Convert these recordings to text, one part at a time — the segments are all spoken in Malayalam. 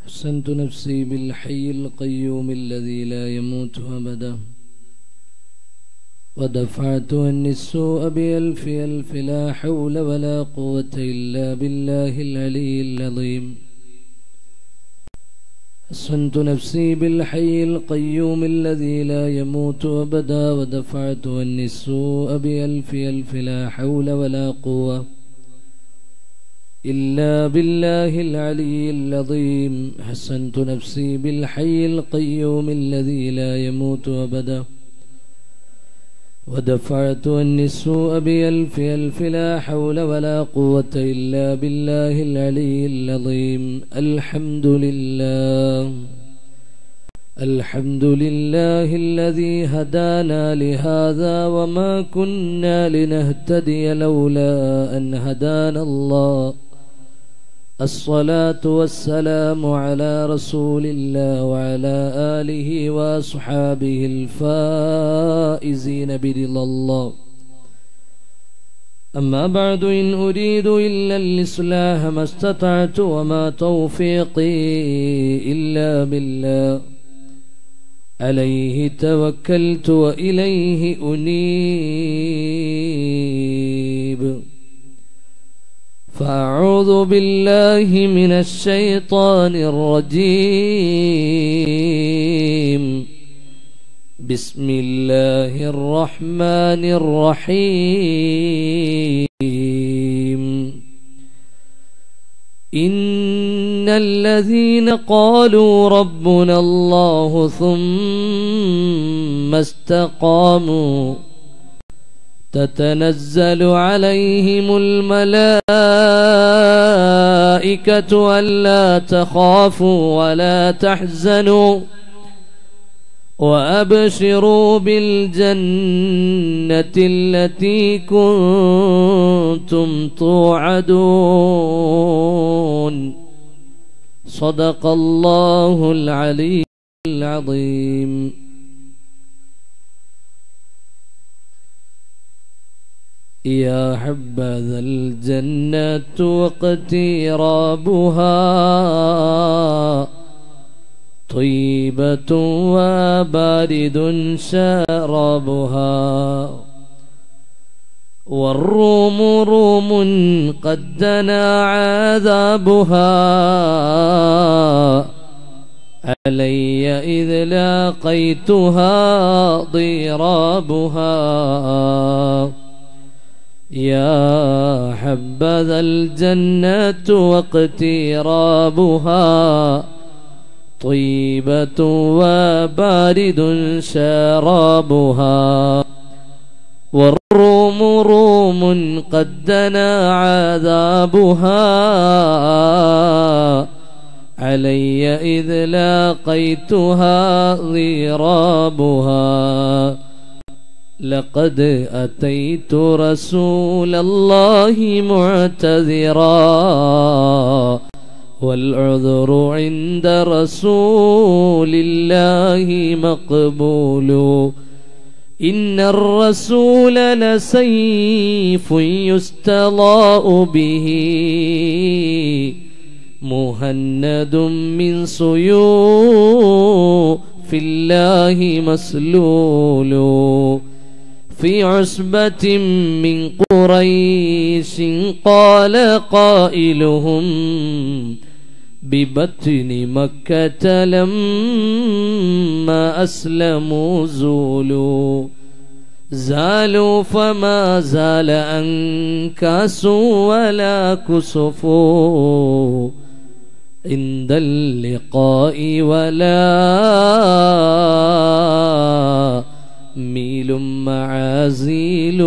حسنت نفسي بالحي القيوم الذي لا يموت أبدا ودفعت عني السوء بألف ألف لا حول ولا قوة إلا بالله العلي العظيم حسنت نفسي بالحي القيوم الذي لا يموت أبدا ودفعت عني السوء بألف ألف لا حول ولا قوة إلا بالله العلي العظيم حسنت نفسي بالحي القيوم الذي لا يموت أبدا ودفعت عني السوء بألف ألف لا حول ولا قوة إلا بالله العلي العظيم الحمد لله الحمد لله الذي هدانا لهذا وما كنا لنهتدي لولا أن هدانا الله الصلاة والسلام على رسول الله وعلى آله وأصحابه الفائزين برضا الله أما بعد إن أريد إلا الإصلاح ما استطعت وما توفيقي إلا بالله عليه توكلت وإليه أنيب فأعوذ بالله من الشيطان الرجيم بسم الله الرحمن الرحيم إن الذين قالوا ربنا الله ثم استقاموا تتنزل عليهم الملائكة ألا تخافوا ولا تحزنوا وأبشروا بالجنة التي كنتم توعدون صدق الله العلي العظيم يا حبذا الجنة واقترابها طيبة وبارد شرابها والروم روم قد دنا عذابها علي إذ لاقيتها ضرابها يا حبذا الجنة واقترابها طيبة وبارد شرابها والروم روم قد دنا عذابها علي إذ لاقيتها ضرابها لقد أتيت رسول الله معتذرا والعذر عند رسول الله مقبول إن الرسول لسيف يستضاء به مهند من سيوف الله مسلول في عصبة من قريش قال قائلهم ببطن مكة لما أسلموا زولوا زالوا فما زال أنكاس ولا كسف عند اللقاء ولا ميل معازيل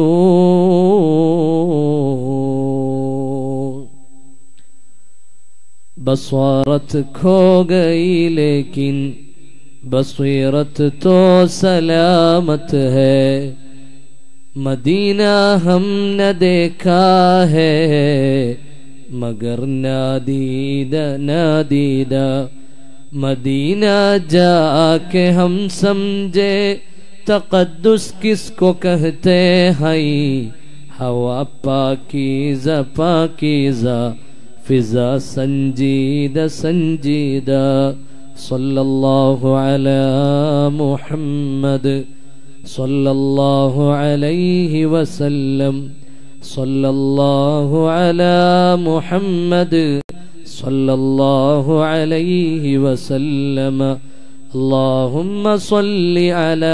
बसवारत खो गई लेकिन बसवीरत तो सलामत है मदीना हम न देखा है मगर नादीदा नादीदा मदीना जाके हम समझे तकद्दुस किसको कहते हैं हवा पाकीजा पाकीजा فزا سنجيد سنجيدا صلى الله على محمد صلى الله عليه وسلم صلى الله على محمد صلى الله عليه وسلم اللهم صل على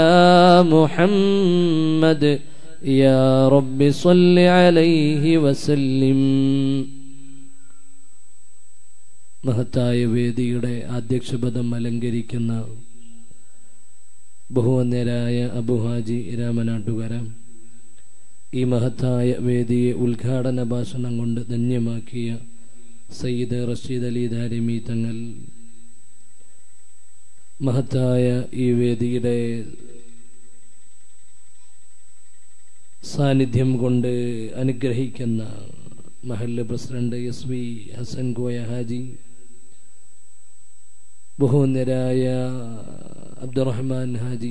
محمد يا رب صل عليه وسلم മഹത്തായ വേദിയുടെ അധ്യക്ഷപദം അലങ്കരിക്കുന്ന ബഹുവന്യരായ അബുഹാജി രാമനാട്ടുകര ഈ മഹത്തായ വേദിയെ ഉദ്ഘാടന ഭാഷണം കൊണ്ട് ധന്യമാക്കിയ സയ്യിദ് റഷീദ് അലി ദാരിമി തങ്ങൾ മഹത്തായ ഈ വേദിയുടെ സാന്നിധ്യം കൊണ്ട് അനുഗ്രഹിക്കുന്ന മഹല്ല് president S V Hasan Koya Haji ബഹുവന്യരായ അബ്ദുറഹ്മാൻ ഹാജി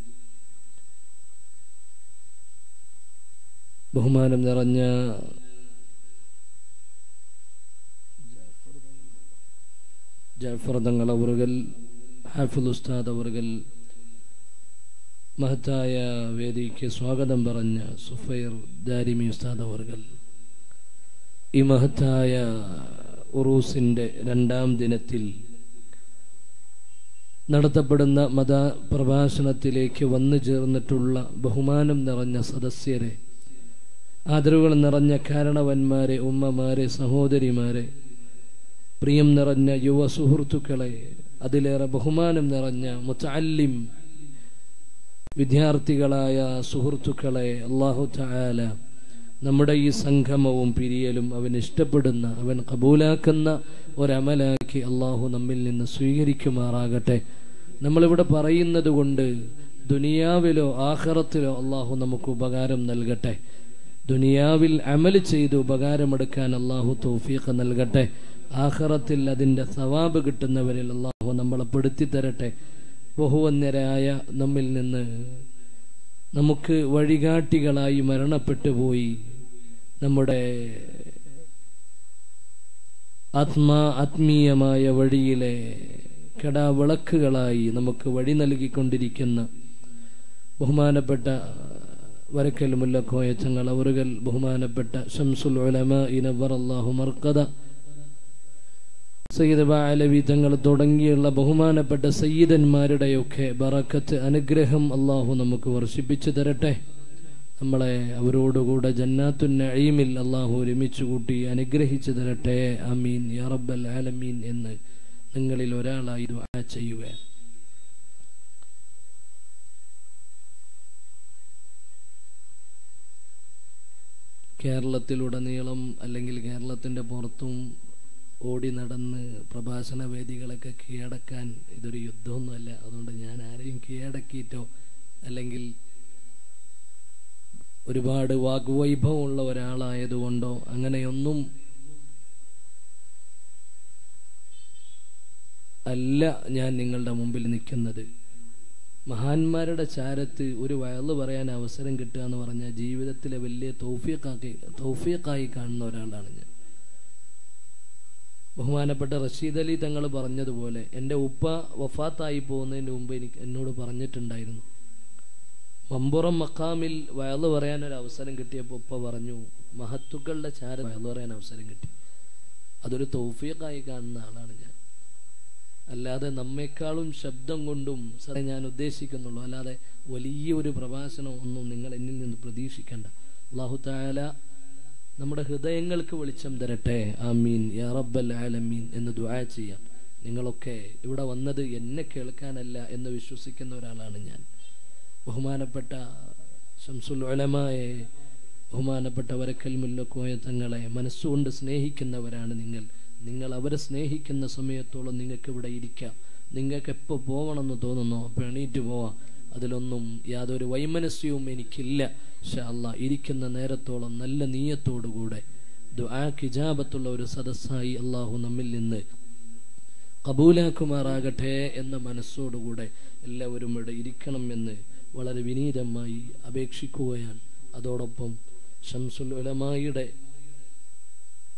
ബഹുമാനം നിറഞ്ഞ ജാഫർ തങ്ങൾ അവറുകൾ ഹാഫിൽ ഉസ്താദ് അവറുകൾ മഹത്തായ വേദിക്ക് സ്വാഗതം പറഞ്ഞ സുഫൈർ ദാരിമി ഉസ്താദ് അവറുകൾ ഈ മഹത്തായ ഉറൂസിൻ്റെ രണ്ടാം ദിനത്തിൽ നടത്തപ്പെടുന്ന മത പ്രഭാഷണത്തിലേക്ക് വന്നു ചേർന്നിട്ടുള്ള ബഹുമാനം നിറഞ്ഞ സദസ്യരെ ആദരവുകൾ നിറഞ്ഞ കാരണവന്മാരെ ഉമ്മമാരെ സഹോദരിമാരെ പ്രിയം നിറഞ്ഞ യുവ സുഹൃത്തുക്കളെ അതിലേറെ ബഹുമാനം നിറഞ്ഞ മുത്തല്ലിം വിദ്യാർത്ഥികളായ സുഹൃത്തുക്കളെ അള്ളാഹു താല നമ്മുടെ ഈ സംഗമവും പിരിയലും അവൻ ഇഷ്ടപ്പെടുന്ന അവൻ കബൂലാക്കുന്ന ഒരമലാക്കി അള്ളാഹു നമ്മിൽ നിന്ന് സ്വീകരിക്കുമാറാകട്ടെ നമ്മളിവിടെ പറയുന്നത് കൊണ്ട് ദുനിയാവിലോ ആഹ്റത്തിലോ അള്ളാഹു നമുക്ക് ഉപകാരം നൽകട്ടെ ദുനിയാവിൽ അമൽ ചെയ്ത് ഉപകാരമെടുക്കാൻ അള്ളാഹു തൗഫീഖ് നൽകട്ടെ ആഹ്റത്തിൽ അതിൻ്റെ സവാബ് കിട്ടുന്നവരിൽ അള്ളാഹു നമ്മളെ പെടുത്തി തരട്ടെ ബഹുവന്യരായ നമ്മിൽ നിന്ന് നമുക്ക് വഴികാട്ടികളായി മരണപ്പെട്ടു പോയി നമ്മുടെ ആത്മാ ആത്മീയമായ വഴിയിലെ കെടാവിളക്കുകളായി നമുക്ക് വഴി നൽകിക്കൊണ്ടിരിക്കുന്ന ബഹുമാനപ്പെട്ട വരക്കൽ മുല്ലക്കോയ ചങ്ങൾ അവറുകൾ ബഹുമാനപ്പെട്ട ഷംസുൽ ഉലമ ഇനവർ അള്ളാഹു മർക്കദ സയ്യിദ് ബാലവി തങ്ങൾ തുടങ്ങിയുള്ള ബഹുമാനപ്പെട്ട സയ്യിദന്മാരുടെയൊക്കെ ബറക്കത്ത് അനുഗ്രഹം അള്ളാഹു നമുക്ക് വർഷിപ്പിച്ചു തരട്ടെ നമ്മളെ അവരോടുകൂടെ ജന്നാത്തുൻ നഈമിൽ അള്ളാഹു ഒരുമിച്ച് കൂട്ടി അനുഗ്രഹിച്ചു തരട്ടെ അമീൻ യാ റബ്ബൽ ആലമീൻ എന്ന് നിങ്ങളിൽ ഒരാളായി ദുആ ചെയ്യുക കേരളത്തിലുടനീളം അല്ലെങ്കിൽ കേരളത്തിൻ്റെ പുറത്തും ഓടി നടന്ന് പ്രഭാഷണ വേദികളൊക്കെ കീഴടക്കാൻ ഇതൊരു യുദ്ധമൊന്നുമല്ല അതുകൊണ്ട് ഞാൻ ആരെയും കീഴടക്കിയിട്ടോ അല്ലെങ്കിൽ ഒരുപാട് വാഗ്വൈഭവമുള്ള ഒരാളായതുകൊണ്ടോ അങ്ങനെയൊന്നും അല്ല ഞാൻ നിങ്ങളുടെ മുമ്പിൽ നിൽക്കുന്നത് മഹാന്മാരുടെ ചാരത്ത് ഒരു വയല് പറയാൻ അവസരം കിട്ടുക എന്ന് പറഞ്ഞാൽ ജീവിതത്തിലെ വലിയ തൗഫീഖാക്കി തൗഫീഖായി കാണുന്ന ഒരാളാണ് ഞാൻ ബഹുമാനപ്പെട്ട റഷീദ് അലി തങ്ങൾ പറഞ്ഞതുപോലെ എൻ്റെ ഉപ്പ വഫാത്തായി പോകുന്നതിന് മുമ്പ് എനിക്ക് എന്നോട് പറഞ്ഞിട്ടുണ്ടായിരുന്നു മമ്പുറം മക്കാമിൽ വയല് പറയാൻ ഒരു അവസരം കിട്ടിയപ്പോൾ ഉപ്പ പറഞ്ഞു മഹത്തുക്കളുടെ ചാര വയല് പറയാൻ അവസരം കിട്ടി അതൊരു തൗഫീഖായി കാണുന്ന ആളാണ് ഞാൻ അല്ലാതെ നമ്മെക്കാളും ശബ്ദം കൊണ്ടും സാറേ ഞാൻ ഉദ്ദേശിക്കുന്നുള്ളൂ അല്ലാതെ വലിയ ഒരു പ്രഭാഷണം ഒന്നും നിങ്ങൾ എന്നിൽ നിന്ന് പ്രതീക്ഷിക്കേണ്ട അള്ളാഹു താല നമ്മുടെ ഹൃദയങ്ങൾക്ക് വെളിച്ചം തരട്ടെ ആമീൻ യാ റബ്ബൽ ആലമീൻ എന്ന് ദുആ ചെയ്യാം നിങ്ങളൊക്കെ ഇവിടെ വന്നത് എന്നെ കേൾക്കാനല്ല എന്ന് വിശ്വസിക്കുന്ന ഒരാളാണ് ഞാൻ ബഹുമാനപ്പെട്ട ഷംസുൽ ഉലമായെ ബഹുമാനപ്പെട്ട വരക്കൽ മുല്ലക്കോയ തങ്ങളെ മനസ്സുകൊണ്ട് സ്നേഹിക്കുന്നവരാണ് നിങ്ങൾ നിങ്ങൾ അവരെ സ്നേഹിക്കുന്ന സമയത്തോളം നിങ്ങൾക്ക് ഇവിടെ ഇരിക്കാം നിങ്ങൾക്ക് എപ്പോൾ പോകണമെന്ന് തോന്നുന്നോ അപ്പോൾ എണീറ്റ് പോവാം അതിലൊന്നും യാതൊരു വൈമനസ്യവും എനിക്കില്ല പക്ഷെ അല്ല ഇരിക്കുന്ന നേരത്തോളം നല്ല നീയത്തോടുകൂടെ ദുആ കിജാബത്തുള്ള ഒരു സദസ്സായി അള്ളാഹു നമ്മിൽ നിന്ന് കബൂലാക്കുമാറാകട്ടെ എന്ന മനസ്സോടുകൂടെ എല്ലാവരും ഇവിടെ ഇരിക്കണം എന്ന് വളരെ വിനീതമായി അപേക്ഷിക്കുകയാണ് അതോടൊപ്പം ഷംസുൽ ഉലമായുടെ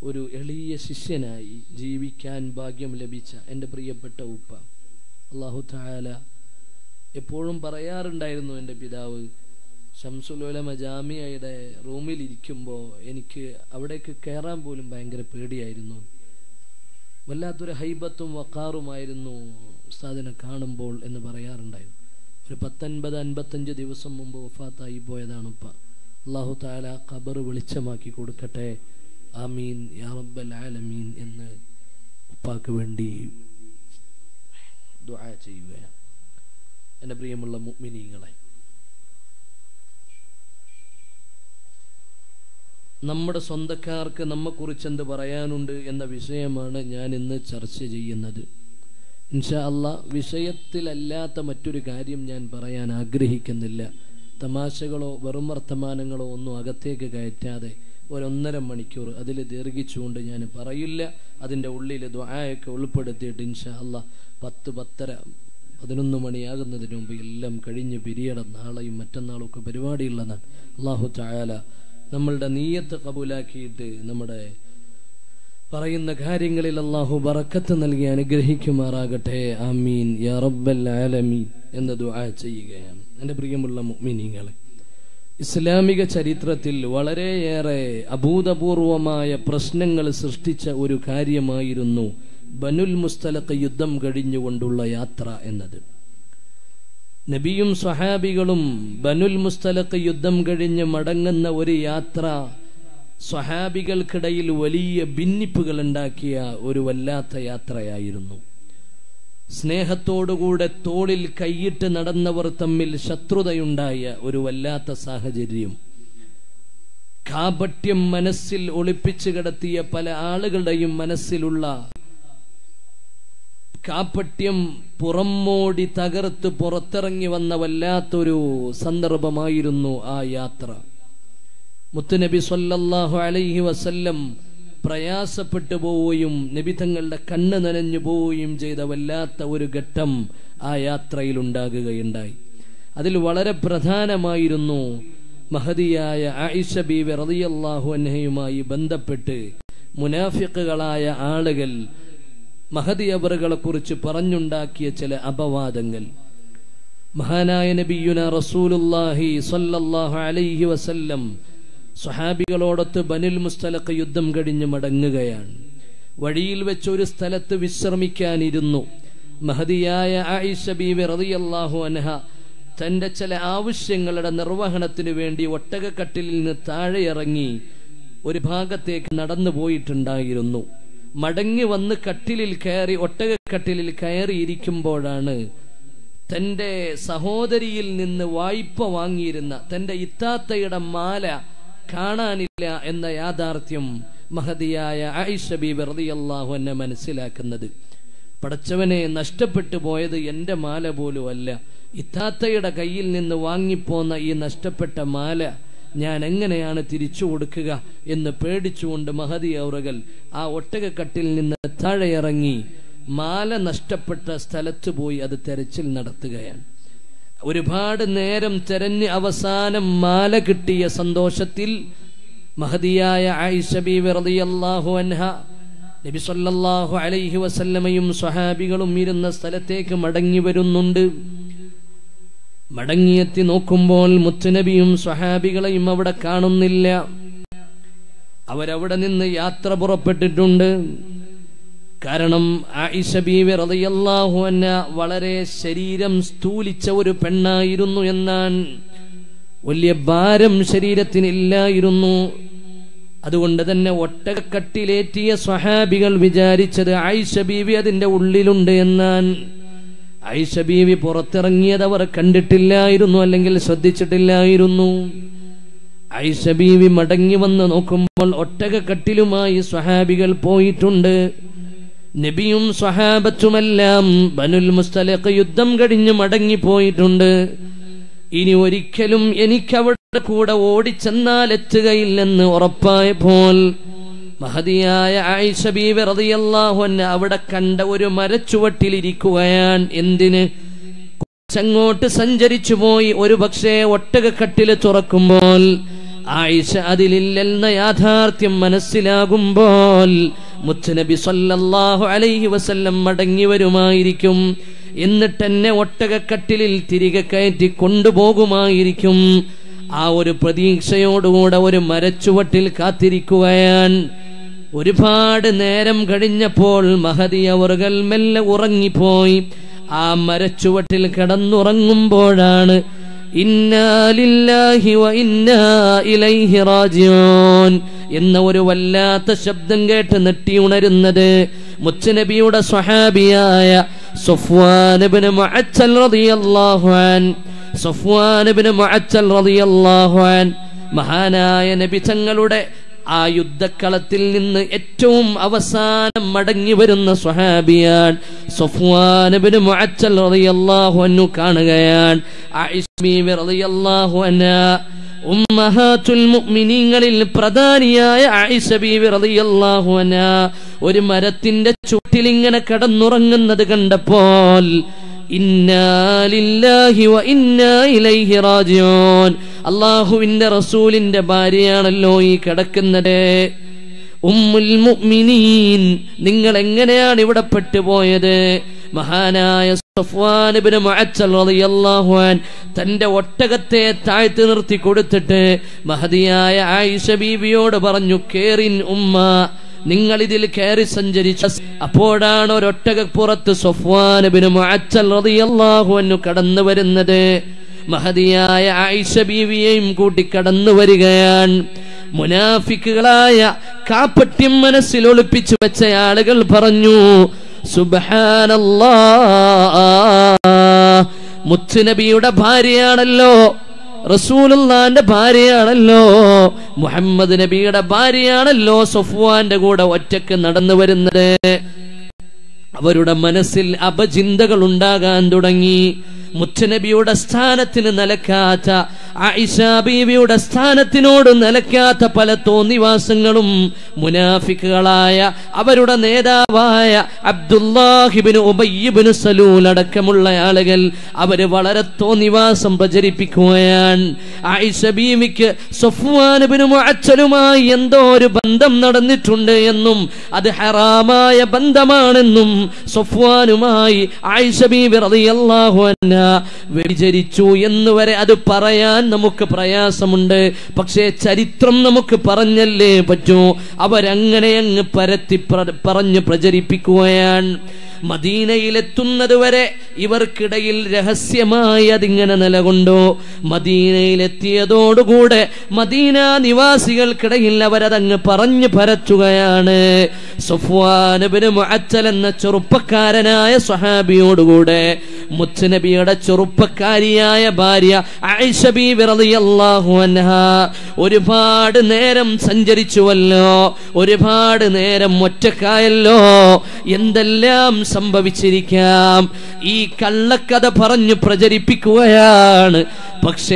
ഒരു എളിയ ശിഷ്യനായി ജീവിക്കാൻ ഭാഗ്യം ലഭിച്ച എൻ്റെ പ്രിയപ്പെട്ട ഉപ്പ അള്ളാഹു താല എപ്പോഴും പറയാറുണ്ടായിരുന്നു എൻ്റെ പിതാവ് ഷംസുലോലമ ജാമിയയുടെ റൂമിൽ ഇരിക്കുമ്പോൾ എനിക്ക് അവിടേക്ക് കയറാൻ പോലും ഭയങ്കര പേടിയായിരുന്നു വല്ലാത്തൊരു ഹൈബത്തും വക്കാറുമായിരുന്നു ഉസ്താദിനെ കാണുമ്പോൾ എന്ന് പറയാറുണ്ടായിരുന്നു ഒരു പത്തൊൻപത് അൻപത്തഞ്ച് ദിവസം മുമ്പ് വഫാത്തായി പോയതാണ് ഉപ്പ അള്ളാഹു താല ഖബർ വെളിച്ചമാക്കി കൊടുക്കട്ടെ ആമീൻ യാ റബ്ബൽ ആലമീൻ എന്ന് ഉപ്പാക്ക് വേണ്ടി ദുആ ചെയ്യുകയാണ് എൻ്റെ പ്രിയമുള്ള മുഅ്മിനീങ്ങളെ നമ്മുടെ സ്വന്തക്കാർക്ക് നമ്മെക്കുറിച്ച് എന്ത് പറയാനുണ്ട് എന്ന വിഷയമാണ് ഞാൻ ഇന്ന് ചർച്ച ചെയ്യുന്നത് ഇൻഷാ അല്ല വിഷയത്തിലല്ലാത്ത മറ്റൊരു കാര്യം ഞാൻ പറയാൻ ആഗ്രഹിക്കുന്നില്ല തമാശകളോ വെറും വർത്തമാനങ്ങളോ ഒന്നും അകത്തേക്ക് കയറ്റാതെ ഒരൊന്നര മണിക്കൂർ അതിൽ ദീർഘിച്ചുകൊണ്ട് ഞാൻ പറയില്ല അതിൻ്റെ ഉള്ളിൽ ദ്വായൊക്കെ ഉൾപ്പെടുത്തിയിട്ട് ഇൻഷാ അല്ല പത്ത് പത്തര പതിനൊന്ന് മണിയാകുന്നതിന് മുമ്പ് എല്ലാം കഴിഞ്ഞ് പിരിയണം നാളെയും മറ്റന്നാളും ഒക്കെ പരിപാടിയുള്ളതാണ് അള്ളാഹു ചായാല നമ്മളുടെ നീയത്ത് കബൂലാക്കിയിട്ട് നമ്മുടെ പറയുന്ന കാര്യങ്ങളിൽ അള്ളാഹു ബറക്കത്ത് നൽകി അനുഗ്രഹിക്കുമാറാകട്ടെ ആമീൻ യാ റബ്ബൽ ആലമീൻ എന്ന് ദുആ ചെയ്യുകയാണ് എൻ്റെ പ്രിയമുള്ള മുഅ്മിനീങ്ങളെ ഇസ്ലാമിക ചരിത്രത്തിൽ വളരെയേറെ അഭൂതപൂർവമായ പ്രശ്നങ്ങൾ സൃഷ്ടിച്ച ഒരു കാര്യമായിരുന്നു ബനുൽ മുസ്തലഖ് യുദ്ധം കഴിഞ്ഞുകൊണ്ടുള്ള യാത്ര എന്നത് നബിയും സ്വഹാബികളും ബനുൽ മുസ്തലഖ് യുദ്ധം കഴിഞ്ഞ് മടങ്ങുന്ന ഒരു യാത്ര സ്വഹാബികൾക്കിടയിൽ വലിയ ഭിന്നിപ്പുകൾ ഉണ്ടാക്കിയ ഒരു വല്ലാത്ത യാത്രയായിരുന്നു സ്നേഹത്തോടുകൂടെ തോളിൽ കൈയിട്ട് നടന്നവർ തമ്മിൽ ശത്രുതയുണ്ടായ ഒരു വല്ലാത്ത സാഹചര്യം കാപട്യം മനസ്സിൽ ഒളിപ്പിച്ചു കിടത്തിയ പല ആളുകളുടെയും മനസ്സിലുള്ള കാപ്പട്യം പുറമോടി തകർത്ത് പുറത്തിറങ്ങി വന്ന വല്ലാത്തൊരു സന്ദർഭമായിരുന്നു ആ യാത്ര മുത്തുനബി സല്ലല്ലാഹു അലൈഹി വസല്ലം പ്രയാസപ്പെട്ടു പോവുകയും നബി തങ്ങളുടെ കണ്ണ് നനഞ്ഞു പോവുകയും ചെയ്ത വല്ലാത്ത ഒരു ഘട്ടം ആ യാത്രയിൽ ഉണ്ടാകുകയുണ്ടായി അതിൽ വളരെ പ്രധാനമായിരുന്നു മഹതിയായ ആയിഷ ബീവി റളിയല്ലാഹു അൻഹയുമായി ബന്ധപ്പെട്ട് മുനാഫിക്കുകളായ ആളുകൾ മഹതി അവറുകളെ കുറിച്ച് പറഞ്ഞുണ്ടാക്കിയ ചില അപവാദങ്ങൾ മഹാനായ നബിയുന റസൂലുല്ലാഹി സല്ലല്ലാഹു അലൈഹി വസല്ലം സ്വഹാബികളോടൊത്ത് ബനുൽ മുസ്തലഖ് യുദ്ധം കഴിഞ്ഞ് മടങ്ങുകയാണ് വഴിയിൽ വെച്ച് ഒരു സ്ഥലത്ത് വിശ്രമിക്കാനിരുന്നു മഹതിയായ ആയിഷ ബീവി റളിയല്ലാഹു അൻഹ തന്റെ ചില ആവശ്യങ്ങളുടെ നിർവഹണത്തിന് വേണ്ടി ഒട്ടകക്കട്ടിലിൽ നിന്ന് താഴെ ഇറങ്ങി ഒരു ഭാഗത്തേക്ക് നടന്നു പോയിട്ടുണ്ടായിരുന്നു മടങ്ങി വന്ന് കട്ടിലിൽ കയറി ഒട്ടകക്കട്ടിലിൽ കയറിയിരിക്കുമ്പോഴാണ് തന്റെ സഹോദരിയിൽ നിന്ന് വായ്പ വാങ്ങിയിരുന്ന തന്റെ ഇത്താത്തയുടെ മാല കാണാനില്ല എന്ന യാഥാർത്ഥ്യം മഹതിയായ ആയിഷ ബീബി റളിയല്ലാഹു എന്നെ മനസ്സിലാക്കുന്നത് പടച്ചവനെ നഷ്ടപ്പെട്ടു പോയത് എന്റെ മാല പോലും അല്ല ഇത്താത്തയുടെ കയ്യിൽ നിന്ന് വാങ്ങിപ്പോന്ന ഈ നഷ്ടപ്പെട്ട മാല ഞാൻ എങ്ങനെയാണ് തിരിച്ചു കൊടുക്കുക എന്ന് പേടിച്ചുകൊണ്ട് മഹതി ഔറകൾ ആ ഒട്ടകക്കട്ടിൽ നിന്ന് താഴെ ഇറങ്ങി മാല നഷ്ടപ്പെട്ട സ്ഥലത്ത് പോയി അത് തെരച്ചിൽ നടത്തുകയാണ് ഒരുപാട് നേരം തെരഞ്ഞ് അവസാനം മാല കിട്ടിയ സന്തോഷത്തിൽ മഹതിയായ ആയിഷ ബീവി റളിയല്ലാഹു അൻഹ നബി സല്ലല്ലാഹു അലൈഹി വസല്ലമയും സ്വഹാബികളും ഇരുന്ന സ്ഥലത്തേക്ക് മടങ്ങി വരുന്നുണ്ട് മടങ്ങിയെത്തി നോക്കുമ്പോൾ മുത്തുനബിയും സ്വഹാബികളെയും അവിടെ കാണുന്നില്ല അവരവിടെ നിന്ന് യാത്ര പുറപ്പെട്ടിട്ടുണ്ട് കാരണം ആയിഷ ബീവി റളിയല്ലാഹു അൻഹ വളരെ ശരീരം സ്ഥൂലിച്ച ഒരു പെണ്ണായിരുന്നു എന്നാണ് വലിയ ഭാരം ശരീരത്തിനില്ലായിരുന്നു അതുകൊണ്ട് തന്നെ ഒട്ടകക്കട്ടിലേറ്റിയ സ്വഹാബികൾ വിചാരിച്ചത് ആയിഷ ബീവി അതിന്റെ ഉള്ളിലുണ്ട് എന്നാൻ ആയിഷ ബീവി പുറത്തിറങ്ങിയത് അവർ കണ്ടിട്ടില്ലായിരുന്നു അല്ലെങ്കിൽ ശ്രദ്ധിച്ചിട്ടില്ലായിരുന്നു ആയിഷ ബീവി മടങ്ങി വന്ന് നോക്കുമ്പോൾ ഒട്ടകക്കട്ടിലുമായി സ്വഹാബികൾ പോയിട്ടുണ്ട് നബിയും സ്വഹാബത്തുമെല്ലാം ബനുൽ മുസ്തലഖ് യുദ്ധം കഴിഞ്ഞ് മടങ്ങി പോയിട്ടുണ്ട് ഇനി ഒരിക്കലും എനിക്കവിടെ കൂടെ ഓടിച്ചെന്നാൽ എത്തുകയില്ലെന്ന് ഉറപ്പായപ്പോൾ മഹതിയായ ആയിഷ ബീവി റളിയല്ലാഹു അൻഹ അവിടെ കണ്ട ഒരു മരച്ചുവട്ടിലിരിക്കുകയാണ് എന്തിന് കുറച്ചങ്ങോട്ട് സഞ്ചരിച്ചു പോയി ഒരു പക്ഷേ ഒട്ടകക്കട്ടില് തുറക്കുമ്പോൾ ആയിഷ അതിലില്ലെന്ന യാഥാർത്ഥ്യം മനസ്സിലാകുമ്പോൾ മുത്തുനബി സല്ലല്ലാഹു അലൈഹി വസല്ലം മടങ്ങി വരുമായിരിക്കും എന്നിട്ട് എന്നെ ഒട്ടകക്കട്ടിലിൽ തിരികെ കയറ്റി കൊണ്ടുപോകുമായിരിക്കും ആ ഒരു പ്രതീക്ഷയോടുകൂടെ ഒരു മരച്ചുവട്ടിൽ കാത്തിരിക്കുകയാൻ ഒരുപാട് നേരം കഴിഞ്ഞപ്പോൾ മഹതി അവറുകൾ മെല്ലെ ഉറങ്ങിപ്പോയി ആ മരച്ചുവട്ടിൽ കിടന്നുറങ്ങുമ്പോഴാണ് ഇന്നാലില്ലാഹി വ ഇന്നാ ഇലൈഹി റാജിഊൻ എന്ന ഒരു വല്ലാത്ത ശബ്ദം കേട്ട് നെട്ടി ഉണരുന്നത് മുച്ചനബിയുടെ സ്വഹാബിയായ സഫ്വാൻ ഇബ്നു മുഅച്ചൽ റളിയല്ലാഹു അൻ സഫ്വാൻ ഇബ്നു മുഅച്ചൽ റളിയല്ലാഹു അൻ മഹാനായ നബി തങ്ങളുടെ ആ യുദ്ധക്കളത്തിൽ നിന്ന് ഏറ്റവും അവസാനം മടങ്ങി വരുന്ന സ്വഹാബിയാൻ സഫ്വാൻ ഇബ്നു മുഅച്ചൽ റളിയല്ലാഹു അൻഹു കാണുകയാണ് ആയിഷ ബീവി റളിയല്ലാഹു അൻഹ ഉമ്മഹാത്തുൽ മുഅ്മിനീങ്ങളിൽ പ്രധാനിയായ ആയിഷ ബീവി റളിയല്ലാഹു അൻഹ ഒരു മരത്തിന്റെ ചുട്ടിൽ ഇങ്ങനെ കിടന്നുറങ്ങുന്നത് കണ്ടപ്പോൾ ഇന്നാലില്ലാഹി വ ഇന്നാ ഇലൈഹി റാജിഊൻ അള്ളാഹുവിന്റെ റസൂലിന്റെ ഭാര്യയാണല്ലോ ഈ കിടക്കുന്നത് ഉമ്മുൽ മുഅ്മിനീൻ നിങ്ങൾ എങ്ങനെയാണ് ഇവിടെ പെട്ടുപോയത് മഹാനായ സഫ്വാൻ ഇബ്നു മുഅച്ചൽ റളിയല്ലാഹു അൻ തന്റെ ഒട്ടകത്തെ താഴ്ത്തി നിർത്തി കൊടുത്തിട്ട് മഹദിയായ ആയിഷ ബീവിയോട് പറഞ്ഞു കേറിൻ ഉമ്മ നിങ്ങൾ ഇതിൽ കയറി സഞ്ചരിച്ച അപ്പോഴാണ് ഒരൊട്ടകപ്പുറത്ത് സഫ്വാൻ ഇബ്നു മുഅച്ചൽ റളിയല്ലാഹു അൻഹു കടന്നു വരുന്നത് മഹദിയായ ആയിഷ ബീവിയെയും കൂട്ടി കടന്നു വരികയാണ് മുനാഫിക്കുകളായ കാപ്പട്യം മനസ്സിൽ ഒളിപ്പിച്ചു വെച്ച ആളുകൾ പറഞ്ഞു സുബഹാനല്ലാ മുത്തുനബിയുടെ ഭാര്യയാണല്ലോ റസൂലുള്ളാന്റെ ഭാര്യയാണല്ലോ മുഹമ്മദ് നബിയുടെ ഭാര്യയാണല്ലോ സഫ്വാന്റെ കൂടെ ഒറ്റക്ക് നടന്നു വരുന്നത് അവരുടെ മനസ്സിൽ അപചിന്തകൾ ഉണ്ടാകാൻ തുടങ്ങി മുത്തനബിയുടെ സ്ഥാനത്തിന് നിലക്കാത്ത ആയിഷ ബീവിയുടെ സ്ഥാനത്തിനോട് നിലക്കാത്ത പല തോന്നിവാസങ്ങളും മുനാഫിക്കുകളായ അവരുടെ നേതാവായ അബ്ദുല്ലാഹിബിന് ഉബയ്യബിന് സലൂൽ അടക്കമുള്ള ആളുകൾ അവര് വളരെ തോന്നിവാസം പ്രചരിപ്പിക്കുകയാണ് ആയിഷ ബീവിക്ക് സഫ്വാനുബിന് മുഅച്ചലുമായി എന്തോ ഒരു ബന്ധം നടന്നിട്ടുണ്ട് എന്നും അത് ഹറാമായ ബന്ധമാണെന്നും സഫ്വാനുമായി ആയിഷ ബീവി റളിയല്ലാഹു അൻഹ വ്യഭിചരിച്ചു എന്ന് വരെ അത് പറയാൻ നമുക്ക് പ്രയാസമുണ്ട് പക്ഷേ ചരിത്രം നമുക്ക് പറഞ്ഞല്ലേ പറ്റൂ അവരങ്ങനെ അങ്ങ് പരത്തി പ്ര- പറഞ്ഞു പ്രചരിപ്പിക്കുകയാണ് മദീനയിലെത്തുന്നത് വരെ ഇവർക്കിടയിൽ രഹസ്യമായി അതിങ്ങനെ നിലകൊണ്ടു മദീനയിലെത്തിയതോടുകൂടെ മദീന നിവാസികൾക്കിടയിൽ അവരതങ്ങ് പറഞ്ഞു പരച്ചുകയാണ് സുഫ്വാനബിന് മുഅച്ചൽ എന്ന ചെറുപ്പക്കാരനായ സ്വഹാബിയോടുകൂടെ മുത്തുനബിയുടെ ചെറുപ്പക്കാരിയായ ഭാര്യ ആയിഷ ബീവി റളിയല്ലാഹു അൻഹ ഒരുപാട് നേരം സഞ്ചരിച്ചുവല്ലോ ഒരുപാട് നേരം ഒറ്റക്കായല്ലോ എന്തെല്ലാം സംഭവിച്ചിരിക്കാം ഈ കള്ളക്കഥ പറഞ്ഞു പ്രചരിപ്പിക്കുകയാണ് പക്ഷേ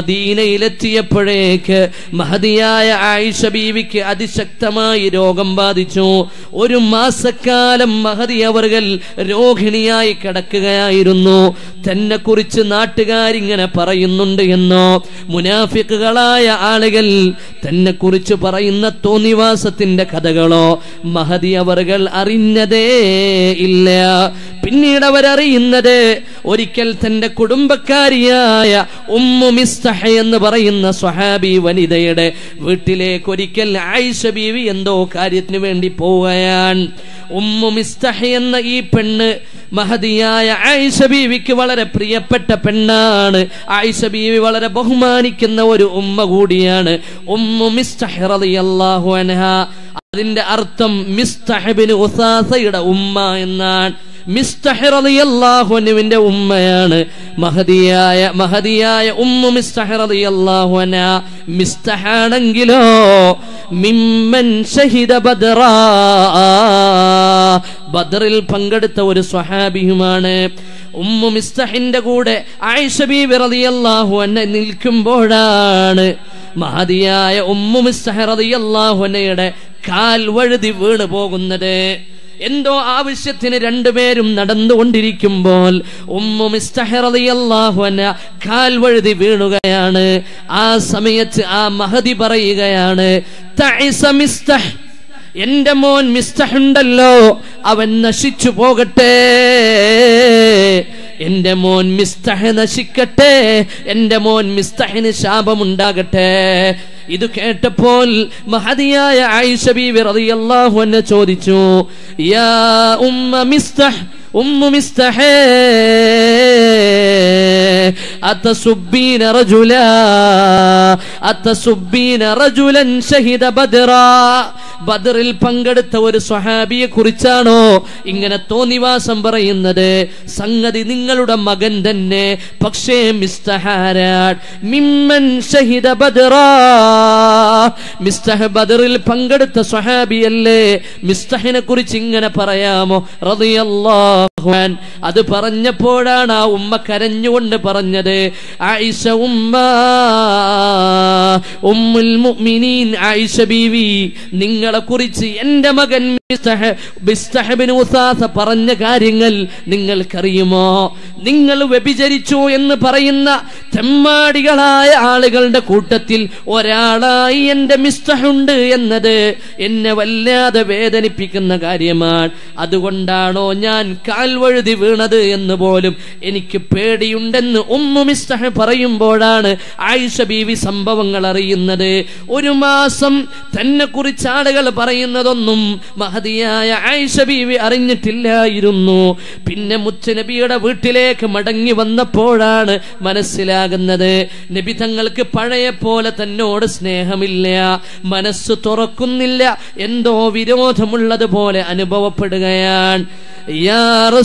മദീനയിലെത്തിയപ്പോഴേക്ക് മഹതിയായ ആയിഷ ബീവിക്ക് അതിശക്തമായി രോഗം ബാധിച്ചു ഒരു മാസക്കാലം മഹതി അവർകൾ രോഹിണിയായി കിടക്കുകയായിരുന്നു തന്നെ കുറിച്ച് നാട്ടുകാരിങ്ങനെ പറയുന്നുണ്ട് എന്നോ മുനാഫിക്കുകളായ ആളുകൾ തന്നെ കുറിച്ച് പറയുന്ന തോന്നിവാസത്തിന്റെ കഥകളോ മഹതി അവർകൾ അറിഞ്ഞതേ ഇല്ല പിന്നീട് അവരറിയുന്നത് ഒരിക്കൽ തന്റെ കുടുംബക്കാരിയായ ഉമ്മു മിസ്തഹ എന്ന് പറയുന്ന സ്വഹാബി വനിതയുടെ വീട്ടിലേക്ക് ഒരിക്കൽ ആയിഷ ബീവി എന്തോ കാര്യത്തിന് വേണ്ടി പോവുകയാണ് ഉമ്മു മിസ്തഹ എന്ന ഈ പെണ്ണ് മഹതിയായ ആയിഷ ബീവിക്ക് വളരെ പ്രിയപ്പെട്ട പെണ്ണാണ് ആയിഷ ബീവി വളരെ ബഹുമാനിക്കുന്ന ഒരു ഉമ്മ കൂടിയാണ് ഉമ്മു മിസ്തഹ റളിയല്ലാഹു അൻഹ അതിന്റെ അർത്ഥം മിസ്തഹബിന് ഉസാസയുടെ ഉമ്മ എന്നാണ് മിസ്തഹിറിയല്ലാഹുനുവിന്റെ ഉമ്മയാണ് മഹദിയായ മഹദിയായ ഉമ്മ മിസ്തഹിറിയല്ലാഹുന മിസ്തഹാണെങ്കിലോ മിമ്മൻ ഷഹിദ ബദറ ബദറിൽ പങ്കെടുത്ത ഒരു സ്വഹാബിയുമാണ് ഉമ്മു മിസ്തഹിന്റെ കൂടെ ആയിഷ ബീബി റളിയല്ലാഹു അൻഹ നിൽക്കുമ്പോഴാണ് മഹദിയായ ഉമ്മു മിസ്തഹ റളിയല്ലാഹു അൻഹയുടെ കാൽ വഴുതി വീണ് പോകുന്നത് എന്തോ ആവശ്യത്തിന് രണ്ടുപേരും നടന്നുകൊണ്ടിരിക്കുമ്പോൾ ഉമ്മു മിസ്തഹറിയല്ലാഹുന കാൽ വഴുതി വീണുകയാണ് ആ സമയത്ത് ആ മഹതി പറയുകയാണ് "തഇസ മിസ്തഹ് എന്റെ മോൻ മിസ്തഹുണ്ടല്ലോ അവൻ നശിച്ചു പോകട്ടെ എന്റെ മോൻ മിസ്തഹ് നശിക്കട്ടെ എന്റെ മോൻ മിസ്തഹിന് ശാപമുണ്ടാകട്ടെ ഇത് കേട്ടപ്പോൾ മഹതിയായ ആയിഷ ബീവി റളിയല്ലാഹു അൻഹ ചോദിച്ചു യാ ഉമ്മ മിസ്തഹ് ഉമ്മു മിസ്തഹേ أتسبين رجلا أتسبين رجلا شهد بدرا ബദറിൽ പങ്കെടുത്ത ഒരു സ്വഹാബിയെ കുറിച്ചാണോ ഇങ്ങനെ തോന്നിവാസം പറയുന്നത് സംഗതി നിങ്ങളുടെ മകൻ തന്നെ പക്ഷേ മിസ്തഹാരാഡ് മിമ്മൻ ഷഹിദ ബദറാ മിസ്തഹ ബദറിൽ പങ്കെടുത്ത സ്വഹാബിയല്ലേ മിസ്തഹിനെ കുറിച്ച് ഇങ്ങനെ പറയാമോ റളിയല്ലാഹു അൻ അത് പറഞ്ഞപ്പോഴാണ് ആ ഉമ്മ കരഞ്ഞുകൊണ്ട് പറഞ്ഞത് ആയിഷ ഉമ്മ ഉമ്മുൽ മുഅ്മിനീൻ ആയിഷ ബീവി നിങ്ങളെ കുറിച്ച് എന്റെ മകൻ മിസ്തഹ് ബിസ്തഹബിന് ഉസാസ പറഞ്ഞ കാര്യങ്ങൾ നിങ്ങൾക്കറിയുമോ നിങ്ങൾ വ്യഭിചരിച്ചു എന്ന് പറയുന്ന തെമ്മാടികളായ ആളുകളുടെ കൂട്ടത്തിൽ ഒരാളായി എന്റെ മിസ്തഹുണ്ട് എന്നത് എന്നെ വല്ലാതെ വേദനിപ്പിക്കുന്ന കാര്യമാണ് അതുകൊണ്ടാണോ ഞാൻ കാൽവഴുതി വീണത് എന്ന് പോലും എനിക്ക് പേടിയുണ്ടെന്ന് ഉമ്മു മിസ്തഹ് പറയുമ്പോഴാണ് ആയിഷ ബീവി സംഭവങ്ങൾ അറിയുന്നത് ഒരു മാസം തന്നെ കുറിച്ച് ആളുകൾ പറയുന്നതൊന്നും മഹതിയായ ആയിഷ ബീവി അറിഞ്ഞിട്ടില്ലായിരുന്നു പിന്നെ മുത്തുനബിയുടെ വീട്ടിലേക്ക് മടങ്ങി വന്നപ്പോഴാണ് മനസ്സിലാകുന്നത് നബി തങ്ങൾക്ക് പഴയ പോലെ തന്നോട് സ്നേഹമില്ല മനസ്സ് തുറക്കുന്നില്ല എന്തോ വിരോധമുള്ളത് പോലെ അനുഭവപ്പെടുകയാണ് യാ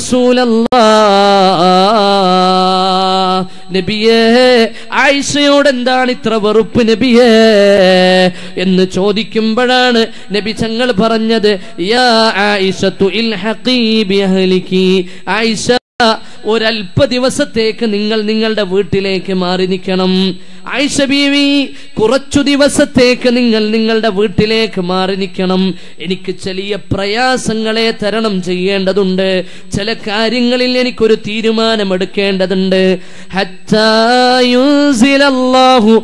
റസൂലല്ലാ നബിയേ ആയിഷയോട് എന്താണ് ഇത്ര വെറുപ്പ് നബിയേ എന്ന് ചോദിക്കുമ്പോഴാണ് നബി തങ്ങൾ പറഞ്ഞത് യാ ആയിഷത്തു ഇൽഹഖീ ബിഅഹ്ലികി ആയിഷ ഒരല്പ ദിവസത്തേക്ക് നിങ്ങൾ നിങ്ങളുടെ വീട്ടിലേക്ക് മാറി നിൽക്കണം ആയിഷ ബീവി കുറച്ചു ദിവസത്തേക്ക് നിങ്ങൾ നിങ്ങളുടെ വീട്ടിലേക്ക് മാറി നിൽക്കണം എനിക്ക് ചെറിയ പ്രയാസങ്ങളെ തരണം ചെയ്യേണ്ടതുണ്ട് ചില കാര്യങ്ങളിൽ എനിക്കൊരു തീരുമാനമെടുക്കേണ്ടതുണ്ട് ഹത്താ യുൻസിലല്ലാഹു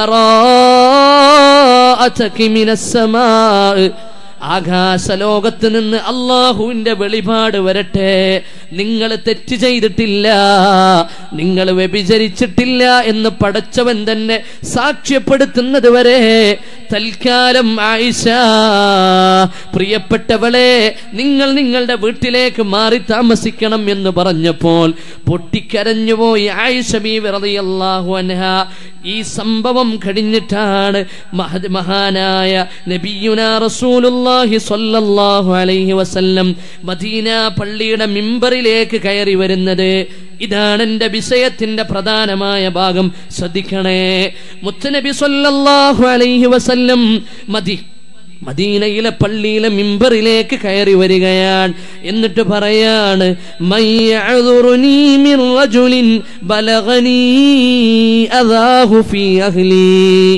ബറാഅതകി മിനസ്സമാ ആകാശലോകത്ത് നിന്ന് അള്ളാഹുവിന്റെ വെളിപാട് വരട്ടെ നിങ്ങൾ തെറ്റ് ചെയ്തിട്ടില്ല നിങ്ങൾ വ്യഭിചരിച്ചിട്ടില്ല എന്ന് പടച്ചവൻ തന്നെ സാക്ഷ്യപ്പെടുത്തുന്നത് വരെ തൽക്കാലം ആയിഷ പ്രിയപ്പെട്ടവളെ നിങ്ങൾ നിങ്ങളുടെ വീട്ടിലേക്ക് മാറി താമസിക്കണം എന്ന് പറഞ്ഞപ്പോൾ പൊട്ടിക്കരഞ്ഞുപോയി ആയിഷ ബി റളിയല്ലാഹു അൻഹ ഈ സംഭവം കഴിഞ്ഞിട്ടാണ് മഹദ് മഹാനായ നബിയുന റസൂലുള്ളാഹി സ്വല്ലല്ലാഹു അലൈഹി വസല്ലം മദീന പള്ളിയുടെ മിമ്പറിലേക്ക് കയറി വരുന്നത് ഇതാണ് എന്റെ വിഷയത്തിന്റെ പ്രധാനമായ ഭാഗം ശ്രദ്ധിക്കണേ മുത്തനബി സ്വല്ലല്ലാഹു അലൈഹി വസല്ലം മദി മദീനയിലെ പള്ളിയിലെ മിമ്പറിലേക്ക് കയറി വരികയാണ് എന്നിട്ട് പറയാണ് മയ്യഅ്ദുറുനീ മിൻ റജുലിൻ ബലഗനീ അദാഹു ഫീ അഹ്ലി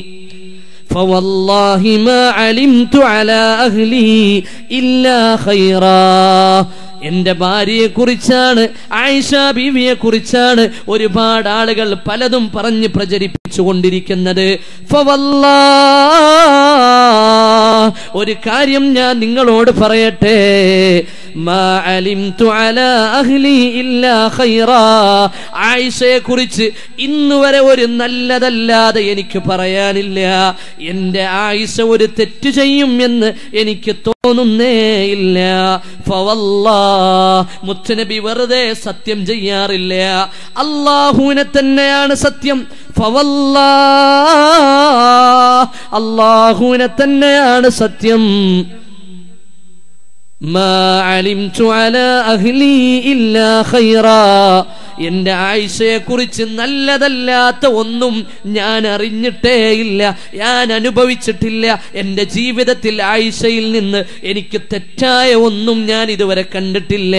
فوالله ما علمت على أهلي إلا خيرا എന്റെ ഭാര്യയെ കുറിച്ചാണ് ആയിഷ ബീവിയെ കുറിച്ചാണ് ഒരുപാട് ആളുകൾ പലതും പറഞ്ഞ് പ്രചരിപ്പിച്ചു കൊണ്ടിരിക്കുന്നത് ഒരു കാര്യം ഞാൻ നിങ്ങളോട് പറയട്ടെ ആയിഷയെ കുറിച്ച് ഇന്നുവരെ ഒരു നല്ലതല്ലാതെ എനിക്ക് പറയാനില്ല എന്റെ ആയിഷ ഒരു തെറ്റ് ചെയ്യും എന്ന് എനിക്ക് തോന്നുന്നേ ഇല്ല ഫവല്ലാ മുത്തനബി വെറുതെ സത്യം ചെയ്യാറില്ല അള്ളാഹുവിനെ തന്നെയാണ് സത്യം ഫവല്ലാ അള്ളാഹുവിനെ തന്നെയാണ് സത്യം മാ അലിംതു അലാ അഹ്ലി ഇല്ലാ ഖൈറാ എന്റെ ആയിഷയെ കുറിച്ച് നല്ലതല്ലാത്ത ഒന്നും ഞാൻ അറിഞ്ഞിട്ടേ ഇല്ല ഞാൻ അനുഭവിച്ചിട്ടില്ല എന്റെ ജീവിതത്തിൽ ആയിഷയിൽ നിന്ന് എനിക്ക് തെറ്റായ ഒന്നും ഞാൻ ഇതുവരെ കണ്ടിട്ടില്ല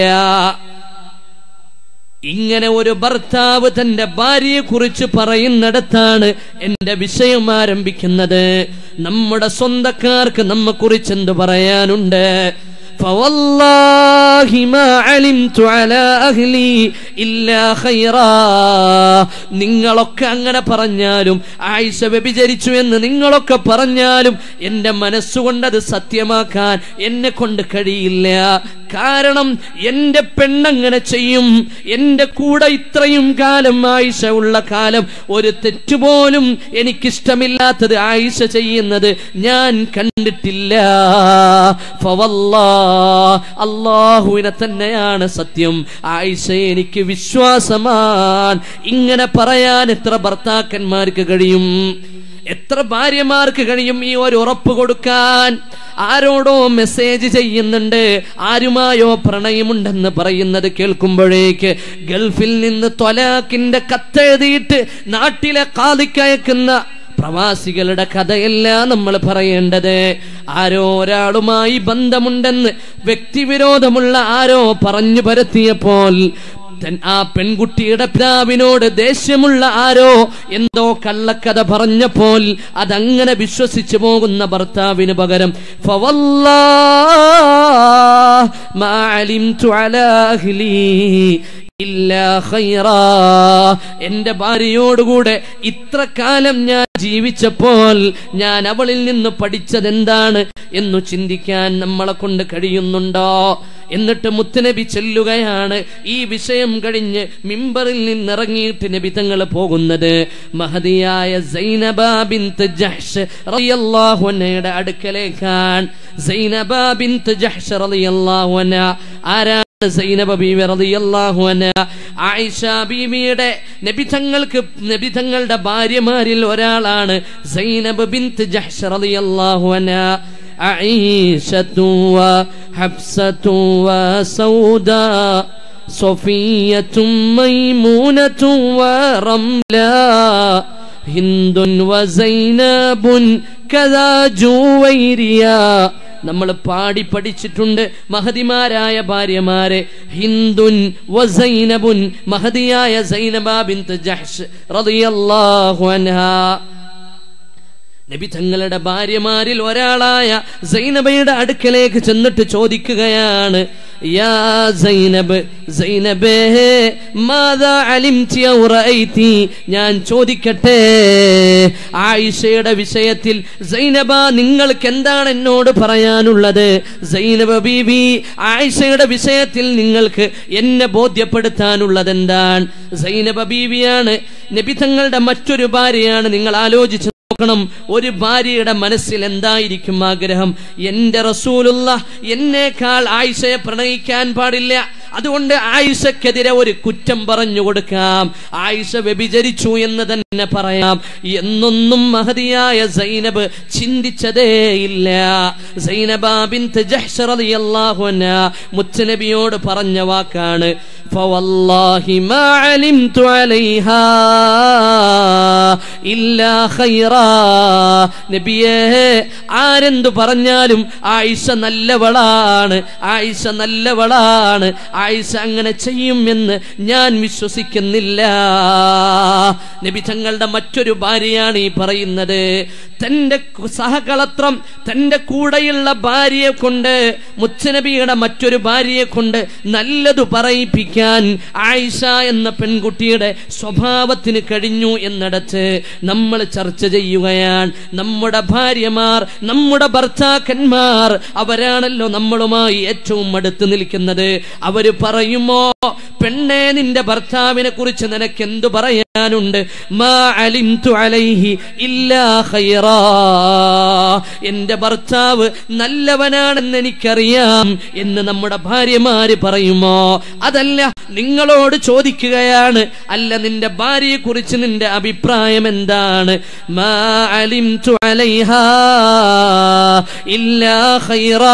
ഇങ്ങനെ ഒരു ഭർത്താവ് തന്റെ ഭാര്യയെ കുറിച്ച് പറയുന്നിടത്താണ് എന്റെ വിഷയം ആരംഭിക്കുന്നത് നമ്മുടെ സ്വന്തക്കാർക്ക് നമ്മെ കുറിച്ച് എന്ത് പറയാനുണ്ട് ഫവല്ലാഹി മാ അലിംതു അലാ അഹ്ലി ഇല്ലാ ഖൈറാ നിങ്ങളൊക്കെ അങ്ങനെ പറഞ്ഞാലും ആയിഷ വ്യഭിചരിച്ചു എന്ന് നിങ്ങളൊക്കെ പറഞ്ഞാലും എന്റെ മനസ്സുകൊണ്ടത് സത്യമാക്കാൻ എന്നെ കൊണ്ട് കഴിയില്ല കാരണം എന്റെ പെണ്ണങ്ങനെ ചെയ്യും എന്റെ കൂടെ ഇത്രയും കാലം ആയിഷ ഉള്ള കാലം ഒരു തെറ്റുപോലും എനിക്കിഷ്ടമില്ലാത്തത് ആയിഷ ചെയ്യുന്നത് ഞാൻ കണ്ടിട്ടില്ല ഫവല്ലാ അള്ളാഹുവിനെ തന്നെയാണ് സത്യം ആയിഷ എനിക്ക് വിശ്വാസമാണ് ഇങ്ങനെ പറയാൻ എത്ര ഭർത്താക്കന്മാർക്ക് കഴിയും എത്ര ഭാര്യമാർക്ക് കഴിയും ഈ ഒരു ഉറപ്പ് കൊടുക്കാൻ ആരോടോ മെസ്സേജ് ചെയ്യുന്നുണ്ട് ആരുമായോ പ്രണയമുണ്ടെന്ന് പറയുന്നത് കേൾക്കുമ്പോഴേക്ക് ഗൾഫിൽ നിന്ന് തൊലാക്കിന്റെ കത്തെഴുതിയിട്ട് നാട്ടിലെ കാതിക്കയക്കുന്ന പ്രവാസികളുടെ കഥയല്ല നമ്മൾ പറയേണ്ടത് ആരോ ഒരാളുമായി ബന്ധമുണ്ടെന്ന് വ്യക്തിവിരോധമുള്ള ആരോ പറഞ്ഞു പരത്തിയപ്പോൾ തൻ- ആ പെൺകുട്ടിയുടെ പിതാവിനോട് ദേഷ്യമുള്ള ആരോ എന്തോ കള്ളക്കഥ പറഞ്ഞപ്പോൾ അതങ്ങനെ വിശ്വസിച്ചു പോകുന്ന ഭർത്താവിന് പകരം ഫവല്ലാ മാ അലിംതു അലാ അഹ്ലി ഇല്ലാ ഖൈറാ. എന്റെ ഭാര്യയോടുകൂടെ ഇത്ര കാലം ഞാൻ ജീവിച്ചപ്പോൾ ഞാൻ അവളിൽ നിന്ന് പഠിച്ചതെന്താണ് എന്നു ചിന്തിക്കാൻ നമ്മളെ കൊണ്ട് കഴിയുന്നുണ്ടോ എന്നിട്ട് മുത്തുനബി ചെല്ലുകയാണ് ഈ വിഷയം കഴിഞ്ഞ് മിമ്പറിൽ നിന്നിറങ്ങിയിട്ട് നബി തങ്ങൾ പോകുന്നത് മഹതിയായ സൈനബ ബിന്ത് ജഹ്ഷ് റളിയല്ലാഹു അൻഹയുടെ അടുക്കലേക്കാണ് സൈനബ ബിന്ത് ജഹ്ഷ് റളിയല്ലാഹു അൻഹ ആരാ സൈനബ ബീവി റളിയല്ലാഹു അൻഹ ആയിഷ ബീവിയുടെ നബി തങ്ങൾക്ക് നബി തങ്ങളുടെ ഭാര്യമാരിൽ ഒരാളാണ് സൈനബ് ബിന്ത് ജഹ്ഷ് റളിയല്ലാഹു അൻഹ عائشة وحفصة وسوداء صفية ميمونة ورملا هند وزينب كذا جويريا നമ്മൾ പാടി പഠിച്ചിട്ടുണ്ട് മഹതിമാരായ ഭാര്യമാരെ ഹിന്ദുൻ വസൈനബുൻ മഹതിയായ സൈനബ ബിന്ത് ജഹ്ഷ് റളിയല്ലാഹു അൻഹാ നബി തങ്ങളുടെ ഭാര്യമാരിൽ ഒരാളായ സൈനബയുടെ അടുക്കലേക്ക് ചെന്നിട്ട് ചോദിക്കുകയാണ് യാ സൈനബ് സൈനബേ മാതാ അലിംതി ഔ റഅയ്തി ഞാൻ ചോദിക്കട്ടെ ആയിഷയുടെ വിഷയത്തിൽ സൈനബ നിങ്ങൾക്ക് എന്താണ് എന്നോട് പറയാനുള്ളത് സൈനബ ബീബി ആയിഷയുടെ വിഷയത്തിൽ നിങ്ങൾക്ക് എന്നെ ബോധ്യപ്പെടുത്താനുള്ളത് എന്താണ് സൈനബ ബീവിയാണ് നബി തങ്ങളുടെ മറ്റൊരു ഭാര്യയാണ് നിങ്ങൾ ആലോചിച്ച് നോക്കണം ഒരു ഭാര്യയുടെ മനസ്സിൽ എന്തായിരിക്കും ആഗ്രഹം എന്റെ റസൂലുള്ള എന്നേക്കാൾ ആയിഷയെ പ്രണയിക്കാൻ പാടില്ല അതുകൊണ്ട് ആയിഷക്കെതിരെ ഒരു കുറ്റം പറഞ്ഞു കൊടുക്കാം ആയിഷ വ്യഭിചരിച്ചു എന്ന് തന്നെ പറയാം എന്നൊന്നും മഹതിയായ സൈനബ് ചിന്തിച്ചതേയില്ല സൈനബ ബിൻത് ജഹ്ഷ് റളിയല്ലാഹു അൻഹ മുത്തനബിയോട് പറഞ്ഞ വാക്കാണ് ഫവല്ലാഹി മാ അലിംതു അലൈഹാ ഇല്ലാ ഖൈറാ നബിയേ ആരെന്തു പറഞ്ഞാലും ആയിഷ നല്ലവളാണ് ആയിഷ നല്ലവളാണ് ആയിഷ അങ്ങനെ ചെയ്യും എന്ന് ഞാൻ വിശ്വസിക്കുന്നില്ല നബി തങ്ങളുടെ മറ്റൊരു ഭാര്യയാണ് ഈ പറയുന്നത് തന്റെ സഹകളത്രം തന്റെ കൂടെയുള്ള ഭാര്യയെ കൊണ്ട് മുച്ചനബിയുടെ മറ്റൊരു ഭാര്യയെ കൊണ്ട് നല്ലതു പറയിപ്പിക്കാൻ ആയിഷ എന്ന പെൺകുട്ടിയുടെ സ്വഭാവത്തിന് കഴിഞ്ഞു എന്നിടത്ത് നമ്മൾ ചർച്ച ചെയ്യുകയാണ് നമ്മുടെ ഭാര്യമാർ നമ്മുടെ ഭർത്താക്കന്മാർ അവരാണല്ലോ നമ്മളുമായി ഏറ്റവും അടുത്ത് നിൽക്കുന്നത് അവര് പറയുമോ പെണ്ണെ നിന്റെ ഭർത്താവിനെ കുറിച്ച് നിനക്ക് എന്തു പറയാനുണ്ട് മാ അലിംതു അലൈഹി ഇല്ലാ ഖൈറാ എന്റെ ഭർത്താവ് നല്ലവനാണെന്ന് എനിക്കറിയാം എന്ന് നമ്മുടെ ഭാര്യമാര് പറയുമോ അതല്ല നിങ്ങളോട് ചോദിക്കുകയാണ് അല്ല നിന്റെ ഭാര്യയെ കുറിച്ച് നിന്റെ അഭിപ്രായം എന്താണ് മാ അലിംതു അലൈഹാ ഇല്ലാ ഖൈറാ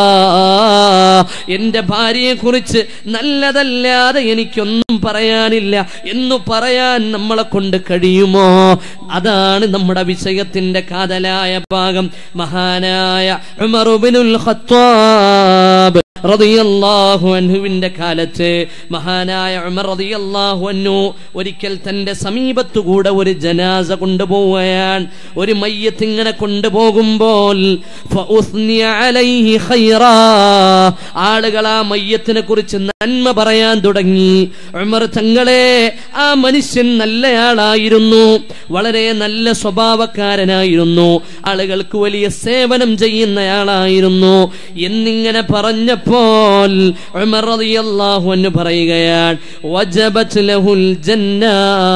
എന്റെ ഭാര്യയെ കുറിച്ച് നല്ലതല്ലാതെ എനിക്കൊന്നും പറയാനില്ല എന്ന് പറയാൻ നമ്മളെ കൊണ്ട് കഴിയുമോ അതാണ് നമ്മുടെ വിഷയത്തിന്റെ കാതലായ ഭാഗം മഹാനായ ഉമറുബിനുൽ ഖത്താബ് റളിയല്ലാഹു അൻഹുവിന്റെ കാലത്ത് മഹാനായ ഉമർ റളിയല്ലാഹു അൻഹു ഒരിക്കൽ തന്റെ സമീപത്തുകൂടെ ഒരു ജനാസ കൊണ്ടുപോവുകയാണ് ഒരു മയ്യത്ത് ഇങ്ങനെ കൊണ്ടുപോകുമ്പോൾ ഫഉസ്നിയ അലൈഹി ഖൈറാ ആളുകൾ ആ മയ്യത്തിനെ കുറിച്ച് നന്മ പറയാൻ തുടങ്ങി ഉമർ തങ്ങളെ ആ മനുഷ്യൻ നല്ലയാളായിരുന്നു വളരെ നല്ല സ്വഭാവക്കാരനായിരുന്നു ആളുകൾക്ക് വലിയ സേവനം ചെയ്യുന്നയാളായിരുന്നു എന്നിങ്ങനെ പറഞ്ഞപ്പോൾ ഉമർ റളിയല്ലാഹു അൻഹു പറയുകയാണ് വജബത് ലഹുൽ ജന്ന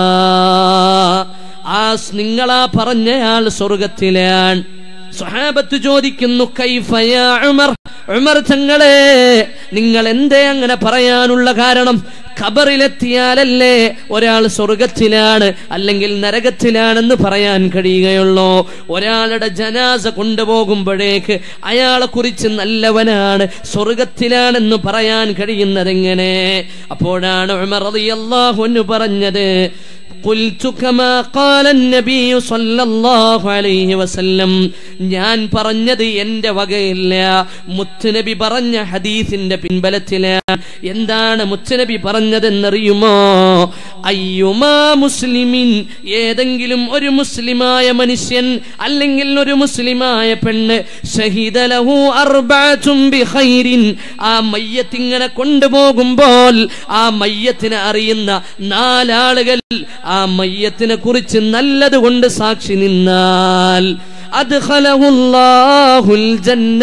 ആ നിങ്ങളാ പറഞ്ഞയാൾ സ്വർഗത്തിലാണ് സ്വഹാബത്ത് ചോദിക്കുന്നു കൈഫയ ഉമർ ഉമർ തങ്ങളെ നിങ്ങൾ എന്തേ അങ്ങനെ പറയാനുള്ള കാരണം ഖബറിലെത്തിയാലല്ലേ ഒരാൾ സ്വർഗത്തിലാണ് അല്ലെങ്കിൽ നരകത്തിലാണെന്ന് പറയാൻ കഴിയുകയുള്ളൂ ഒരാളുടെ ജനാസ കൊണ്ടുപോകുമ്പോഴേക്ക് അയാളെ കുറിച്ച് നല്ലവനാണ് സ്വർഗത്തിലാണെന്ന് പറയാൻ കഴിയുന്നതെങ്ങനെ അപ്പോഴാണ് ഉമർ റളിയല്ലാഹു അൻഹു പറഞ്ഞത് قلت كما قال النبي صلى الله عليه وسلم ഞാൻ പറഞ്ഞത് എന്റെ വകയില്ല മുത്തുനബി പറഞ്ഞ ഹദീസിന്റെ പിൻബലത്തിലാണ് എന്താണ് മുത്തുനബി പറഞ്ഞതെന്നറിയുമോ അയ്യുമാ മുസ്ലിമിൻ ഏതെങ്കിലും ഒരു മുസ്ലിമായ മനുഷ്യൻ അല്ലെങ്കിൽ ഒരു മുസ്ലിമായ പെണ്ണ് ഷഹീദലഹു അർബഅതും ബിഖൈരിൻ ആ മയ്യത്ത് ഇങ്ങനെ കൊണ്ടുപോകുമ്പോൾ ആ മയ്യത്തിനെ അറിയുന്ന നാലാളുകൾ ആ മയ്യത്തിനെ കുറിച്ച് നല്ലത് കൊണ്ട് സാക്ഷി നിന്നാൽ അദ്ഖലഹുല്ലാഹുൽ ജന്ന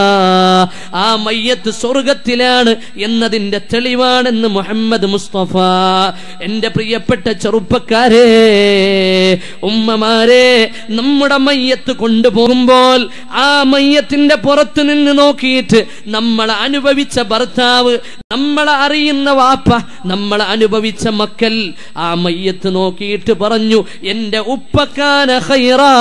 ആ മയ്യത്ത് സ്വർഗത്തിലാണ് എന്നതിന്റെ തെളിവാണെന്ന് മുഹമ്മദ് മുസ്തഫ എന്റെ പ്രിയപ്പെട്ട ചെറുപ്പക്കാരെ ഉമ്മമാരെ നമ്മുടെ മയ്യത്ത് കൊണ്ടുപോകുമ്പോൾ ആ മയ്യത്തിന്റെ പുറത്ത് നിന്ന് നോക്കിയിട്ട് നമ്മൾ അനുഭവിച്ച ഭർത്താവ് നമ്മളെ അറിയുന്ന വാപ്പ നമ്മളെ അനുഭവിച്ച മക്കൾ ആ മയ്യത്ത് നോക്കിയിട്ട് പറഞ്ഞു എന്റെ ഉപ്പക്കാന ഖൈറാ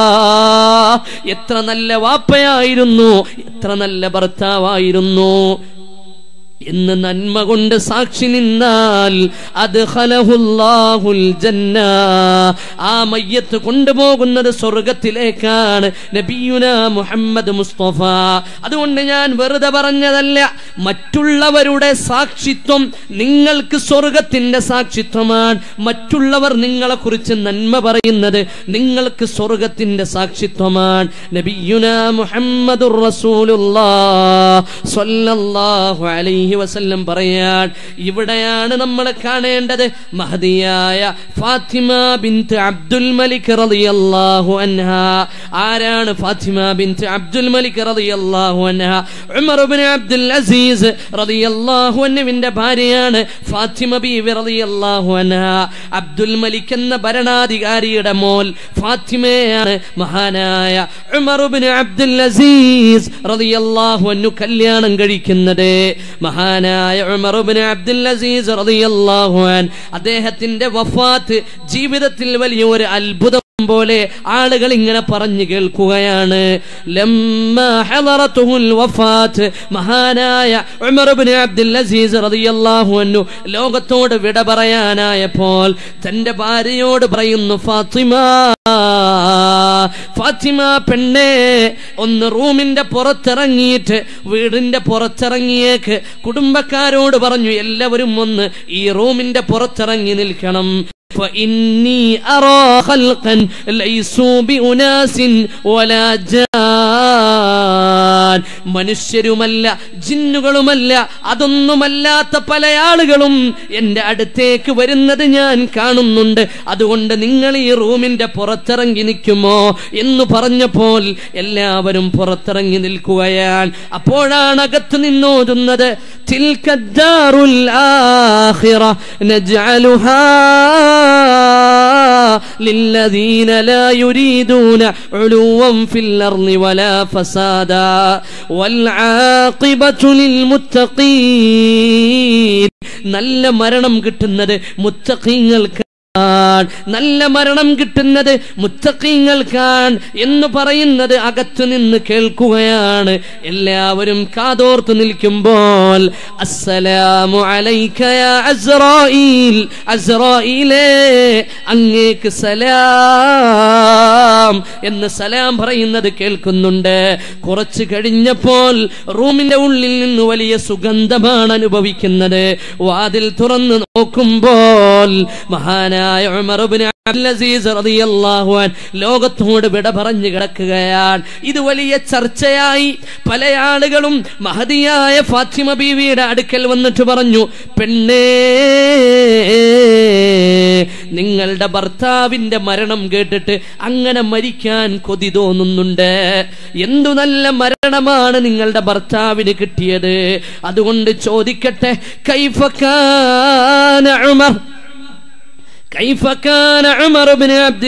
എത്ര നല്ല വാപ്പയായിരുന്നു എത്ര നല്ല ഭർത്താവായിരുന്നു എന്ന് നന്മ കൊണ്ട് സാക്ഷി നിന്നാൽ അത് ഖലഹുല്ലാഹുൽ ജന്ന ആ മയ്യത്ത് കൊണ്ടുപോകുന്നത് സ്വർഗത്തിലേക്കാണ് നബിയുന മുഹമ്മദ് മുസ്തഫ അതുകൊണ്ട് ഞാൻ വെറുതെ പറഞ്ഞതല്ല മറ്റുള്ളവരുടെ സാക്ഷിത്വം നിങ്ങൾക്ക് സ്വർഗത്തിന്റെ സാക്ഷിത്വമാണ് മറ്റുള്ളവർ നിങ്ങളെ കുറിച്ച് നന്മ പറയുന്നത് നിങ്ങൾക്ക് സ്വർഗത്തിന്റെ സാക്ഷിത്വമാണ് നബിയുന മുഹമ്മദുർ റസൂലുള്ളാഹ് സ്വല്ലല്ലാഹു അലൈഹി വസല്ലം പറയാൻ ഇവിടെയാണ് നമ്മൾ കാണേണ്ടത് മഹദിയായ ഫാത്തിമ ബിൻത്ത് അബ്ദുൽ മലിക് റളിയല്ലാഹു അൻഹ ആരാണ് ഫാത്തിമ ബിൻത്ത് അബ്ദുൽ മലിക് റളിയല്ലാഹു അൻഹ ഉമർ ഇബ്നു അബ്ദുൽ അസീസ് റളിയല്ലാഹു അൻഹുവിന്റെ ഭാര്യയാണ് ഫാത്തിമ ബീവി റളിയല്ലാഹു അൻഹ അബ്ദുൽ മലിക് എന്ന ഭരണാധികാരിയുടെ മോൾ ഫാത്തിമയാണ് മഹാനായ ഉമർ ഇബ്നു അബ്ദുൽ അസീസ് റളിയല്ലാഹു അൻഹു കല്യാണം കഴിക്കുന്നത് മഹാനായ ഉമർ ഇബ്നു അബ്ദുൽ അസീസ് റളിയല്ലാഹു അൻ അദ്ദേഹത്തിന്റെ വഫാത്ത് ജീവിതത്തിൽ വലിയ ഒരു അത്ഭുതം പോലെ ആളുകൾ ഇങ്ങനെ പറഞ്ഞു കേൾക്കുകയാണ് ലമ്മ ഹളറത്തുഹുൽ വഫാത്ത് മഹാനായ ഉമർ ഇബ്നു അബ്ദുൽ അസീസ് റളിയല്ലാഹു അൻഹു ലോകത്തോട് വിട പറയാനായപ്പോൾ തന്റെ ഭാര്യയോട് പറയുന്നു ഫാത്തിമ ഫാത്തിമ പെണ്ണേ ഒന്ന് റൂമിന്റെ പുറത്തിറങ്ങിയിട്ട് വീടിന്റെ പുറത്തിറങ്ങിയേക്ക് കുടുംബക്കാരോട് പറഞ്ഞു എല്ലാവരും ഒന്ന് ഈ റൂമിന്റെ പുറത്തിറങ്ങി നിൽക്കണം فإني أرى خلقا ليسوا بأناس ولا جان മനുഷ്യരുമല്ല ജിന്നുകളുമല്ല അതൊന്നുമല്ലാത്ത പല ആളുകളും എന്റെ അടുത്തേക്ക് വരുന്നത് ഞാൻ കാണുന്നുണ്ട് അതുകൊണ്ട് നിങ്ങൾ ഈ റൂമിന്റെ പുറത്തിറങ്ങി നിൽക്കുമോ എന്ന് പറഞ്ഞപ്പോൾ എല്ലാവരും പുറത്തിറങ്ങി നിൽക്കുകയാണ് അപ്പോഴാണ് അകത്ത് നിന്നോതുന്നത് തിൽക്കദ്ദാറുൽ ആഖിറ നജ്അലുഹാ للذين لا يريدون علوا في الأرض ولا فسادا والعاقبة للمتقين നല്ല മരണം കിട്ടുന്നത് മുത്തഖീങ്ങൾക്ക് നല്ല മരണം കിട്ടുന്നത് മുത്തക്കീങ്ങൾക്കാണ് എന്ന് പറയുന്നത് അകത്തു നിന്ന് കേൾക്കുകയാണ് എല്ലാവരും കാതോർത്തു നിൽക്കുമ്പോൾ അസ്സലാമു അലൈക യാ അസ്റായീൽ അസ്റായീലേ അങ്ങേക്ക് സലാം എന്ന് സലാം പറയുന്നത് കേൾക്കുന്നുണ്ട് കുറച്ച് കഴിഞ്ഞപ്പോൾ റൂമിന്റെ ഉള്ളിൽ നിന്ന് വലിയ സുഗന്ധമാണ് അനുഭവിക്കുന്നത് വാതിൽ തുറന്ന് നോക്കുമ്പോൾ മഹാനായ ഉമർ ഇബ്നു അബ്ദുൽ അസീസ് റളിയല്ലാഹു അൻഹു ലോകത്തോട് വിട പറഞ്ഞു കിടക്കുകയാണ് ഇത് വലിയ ചർച്ചയായി പല ആളുകളും മഹതിയായ ഫാത്തിമ ബീവിയുടെ അടുക്കൽ വന്നിട്ട് പറഞ്ഞു പെണ്ണേ നിങ്ങളുടെ ഭർത്താവിന്റെ മരണം കേട്ടിട്ട് അങ്ങനെ മരിക്കാൻ കൊതി തോന്നുന്നുണ്ട് എന്തു നല്ല മരണമാണ് നിങ്ങളുടെ ഭർത്താവിന് കിട്ടിയത് അതുകൊണ്ട് ചോദിക്കട്ടെ കൈഫക്കാന ഉമർ كيف كان عمر بن عبد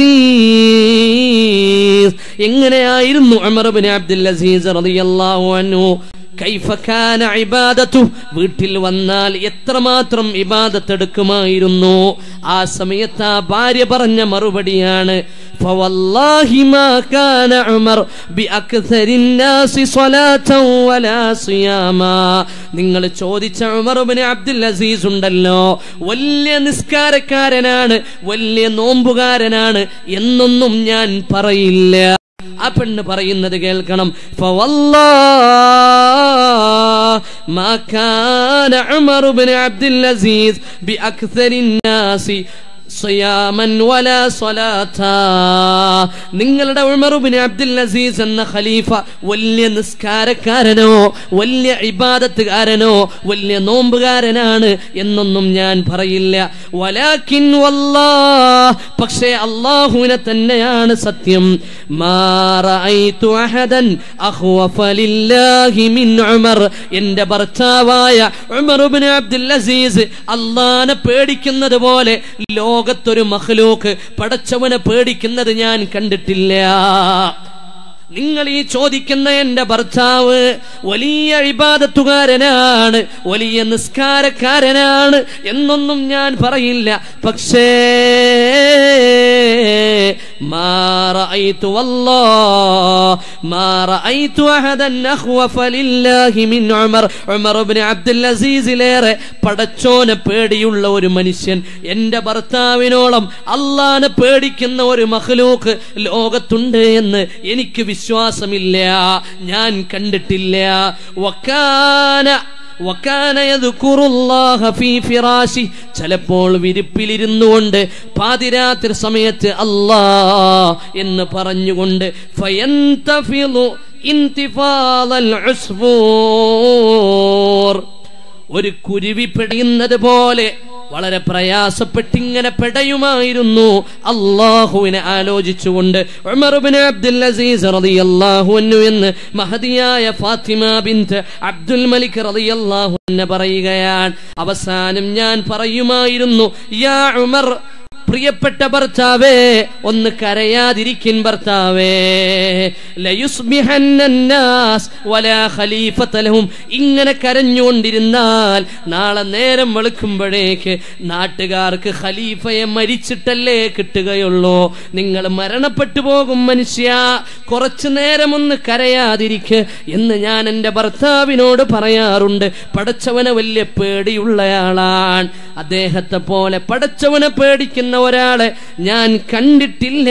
العزيز എങ്ങനെയായിരുന്നു ഉമർ ബിൻ അബ്ദുൽ അസീസ് റളിയല്ലാഹു അൻഹു കൈഫ കാന ഇബാദത്തു വീട്ടിൽ വന്നാൽ എത്രമാത്രം ഇബാദത്ത് എടുക്കുമായിരുന്നു ആ സമയത്ത് ആ ഭാര്യ പറഞ്ഞ മറുപടിയാണ് فوالله ما كان عمر بأكثر الناس صلاة ولا صياما നിങ്ങൾ ചോദിച്ച ഉമർ ബിൻ അബ്ദുൽ അസീസ് ഉണ്ടല്ലോ വലിയ നിസ്കാരക്കാരനാണ് വലിയ നോമ്പുകാരനാണ് എന്നൊന്നും ഞാൻ പറയില്ല ആ പെണ്ണ് പറയുന്നത് കേൾക്കണം فوالله ما كان عمر بن عبد العزيز بأكثر الناس صياما ولا صلاة നിങ്ങളുടെ ഉമറുബിന് അബ്ദുൽ അസീസ് എന്ന ഖലീഫ വലിയ നിസ്കാരക്കാരനോ വലിയ ഇബാദത്തുകാരനോ വലിയ നോമ്പുകാരനാണ് എന്നൊന്നും ഞാൻ പറയില്ല വലാക്കിൻ വല്ലാ പക്ഷേ അള്ളാഹുവിനെ തന്നെയാണ് സത്യം മാ റഅയ്തു അഹദൻ അഖ്വഫ ലില്ലാഹി മിൻ ഉമർ എൻ്റെ ഭർത്താവായ ഉമർ ഇബ്നു അബ്ദുൽ അസീസ് അള്ളാനെ പേടിക്കുന്നത് പോലെ ലോകത്തൊരു മഖ്ലൂക്ക് പടച്ചവനെ പേടിക്കുന്നത് ഞാൻ കണ്ടിട്ടില്ല നിങ്ങൾ ഈ ചോദിക്കുന്ന എന്റെ ഭർത്താവ് വലിയ ഇബാദത്തുകാരനാണ് വലിയ നിസ്കാരക്കാരനാണ് എന്നൊന്നും ഞാൻ പറയില്ല പക്ഷേ ما رأيت والله ما رأيت أحدا أخوف لله من عمر عمر بن عبد العزيز ലേറെ പടച്ചോനെ പേടിയുള്ള ഒരു മനുഷ്യൻ എന്റെ ഭർത്താവിനോളം അള്ളാനെ പേടിക്കുന്ന ഒരു മഹ്ലൂക്ക് ലോകത്തുണ്ട് എന്ന് എനിക്ക് വിശ്വാസമില്ല ഞാൻ കണ്ടിട്ടില്ല വക്കാന വക്കാന യദ്കുറുല്ലാഹ ഫീ ഫിറാശി ചിലപ്പോൾ വിരിപ്പിലിരുന്നു കൊണ്ട് പാതിരാത്രി സമയത്ത് അല്ലാ എന്ന് പറഞ്ഞുകൊണ്ട് ഫയന്തഫിളു ഇന്തിഫാദൽ ഉസ്ഫൂർ ഒരു കുരുവി പിടയുന്നത് പോലെ വളരെ പ്രയാസപ്പെട്ടിങ്ങനെ പെടയുമായിരുന്നു അള്ളാഹുവിനെ ആലോചിച്ചുകൊണ്ട് ഉമർ ഇബ്നു അബ്ദുൽ അസീസ് റളിയല്ലാഹു അൻഹു എന്ന് മഹദിയായ ഫാത്തിമ ബിൻത് അബ്ദുൽ മലിക് റളിയല്ലാഹു അൻഹു പറയുകയാണ് അവസാനം ഞാൻ പറയുമായിരുന്നു യാ ഉമർ പ്രിയപ്പെട്ട ഭർത്താവേ ഒന്ന് കരയാതിരിക്കിൻ ഭർത്താവേ ലയുസ്ബിഹന്നാസ് വലാ ഖലീഫത ലഹും ഇങ്ങനെ കരഞ്ഞുകൊണ്ടിരുന്നാൽ നാളെ നേരം വെളുക്കുമ്പോഴേക്ക് നാട്ടുകാർക്ക് ഖലീഫയെ മരിച്ചിട്ടല്ലേ കിട്ടുകയുള്ളൂ നിങ്ങൾ മരണപ്പെട്ടു പോകും മനുഷ്യ കുറച്ചു നേരം ഒന്ന് കരയാതിരിക്ക് എന്ന് ഞാൻ എൻ്റെ ഭർത്താവിനോട് പറയാറുണ്ട് പടച്ചവനെ വലിയ പേടിയുള്ളയാളാണ് അദ്ദേഹത്തെ പോലെ പടച്ചവനെ പേടിക്കുന്ന ഒരാളെ ഞാൻ കണ്ടിട്ടില്ല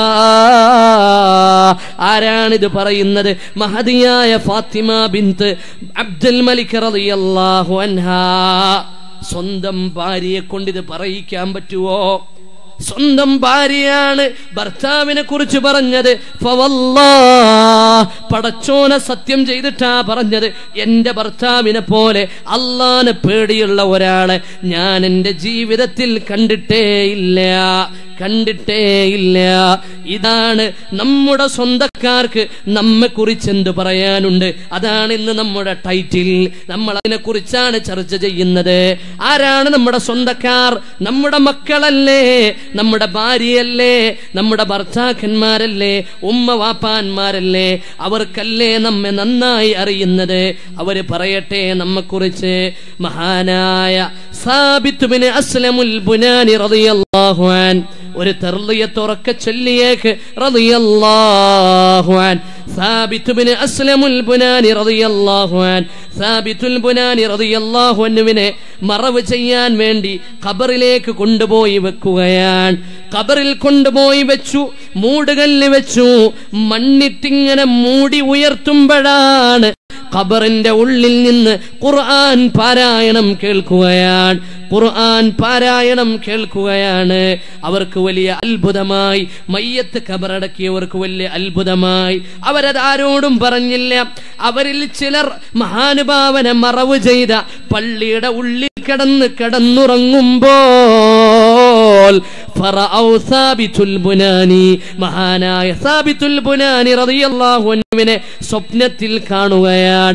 ആരാണിത് പറയുന്നത് മഹതിയായ ഫാത്തിമ ബിന്ത് അബ്ദുൽ മലിക് റളിയല്ലാഹു അൻഹാ സ്വന്തം ഭാര്യയെ കൊണ്ട് ഇത് പറയിക്കാൻ പറ്റുമോ സ്വന്തം ഭാര്യയാണ് ഭർത്താവിനെ കുറിച്ച് പറഞ്ഞത് ഫവല്ലാ, പടച്ചോനെ സത്യം ചെയ്തിട്ടാ പറഞ്ഞത് എന്റെ ഭർത്താവിനെ പോലെ അള്ളാനെ പേടിയുള്ള ഒരാളെ ഞാൻ എന്റെ ജീവിതത്തിൽ കണ്ടിട്ടേ ഇല്ല കണ്ടിട്ടേ ഇല്ല ഇതാണ് നമ്മുടെ സ്വന്തക്കാർക്ക് നമ്മെ കുറിച്ച് എന്ത് പറയാനുണ്ട് അതാണ് ഇന്ന് നമ്മുടെ ടൈറ്റിൽ നമ്മൾ അതിനെ കുറിച്ചാണ് ചർച്ച ചെയ്യുന്നത് ആരാണ് നമ്മുടെ സ്വന്തക്കാർ നമ്മുടെ മക്കളല്ലേ നമ്മുടെ ഭാര്യയല്ലേ നമ്മുടെ ഭർത്താക്കന്മാരല്ലേ ഉമ്മ വാപ്പാന്മാരല്ലേ അവർക്കല്ലേ നമ്മെ നന്നായി അറിയുന്നത് അവര് പറയട്ടെ നമ്മെക്കുറിച്ച് മഹാനായ സാബിത്ത് ബിൻ അസ്ലമുൽ ബുനാനി റളിയല്ലാഹു അൻ ഒരു തെർലിയത്ത് ഉറക്ക ചൊല്ലിയേക്ക് റളിയല്ലാഹു അൻ സാബിത്ത് ബിൻ അസ്ലമുൽ ബുനാനി റളിയല്ലാഹു അൻ സാബിത്തുൽ ബുനാനി റളിയല്ലാഹു അൻഹുവിനെ മറവ് ചെയ്യാൻ വേണ്ടി ഖബറിലേക്ക് കൊണ്ടുപോയി വെക്കുകയാണ് ഖബറിൽ കൊണ്ടുപോയി വെച്ചു മൂടുകല്ല് വെച്ചു മണ്ണിട്ടിങ്ങനെ മൂടി ഉയർത്തുമ്പോഴാണ് ഖബറിന്റെ ഉള്ളിൽ നിന്ന് ഖുർആൻ പാരായണം കേൾക്കുകയാണ് ഖുർആൻ പാരായണം കേൾക്കുകയാണ് അവർക്ക് വലിയ അത്ഭുതമായി മയ്യത്ത് ഖബറടക്കിയവർക്ക് വലിയ അത്ഭുതമായി അവരത് ആരോടും പറഞ്ഞില്ല അവരിൽ ചിലർ മഹാനുഭാവനെ മറവ് ചെയ്ത പള്ളിയുടെ ഉള്ളിൽ കിടന്ന് കിടന്നുറങ്ങുമ്പോൾ ഫറഔ സാബിത്തുൽ ബുനാനി മഹാനായ സാബിത്തുൽ ബുനാനി റളിയല്ലാഹു അൻഹുവിനെ സ്വപ്നത്തിൽ കാണുകയാണ്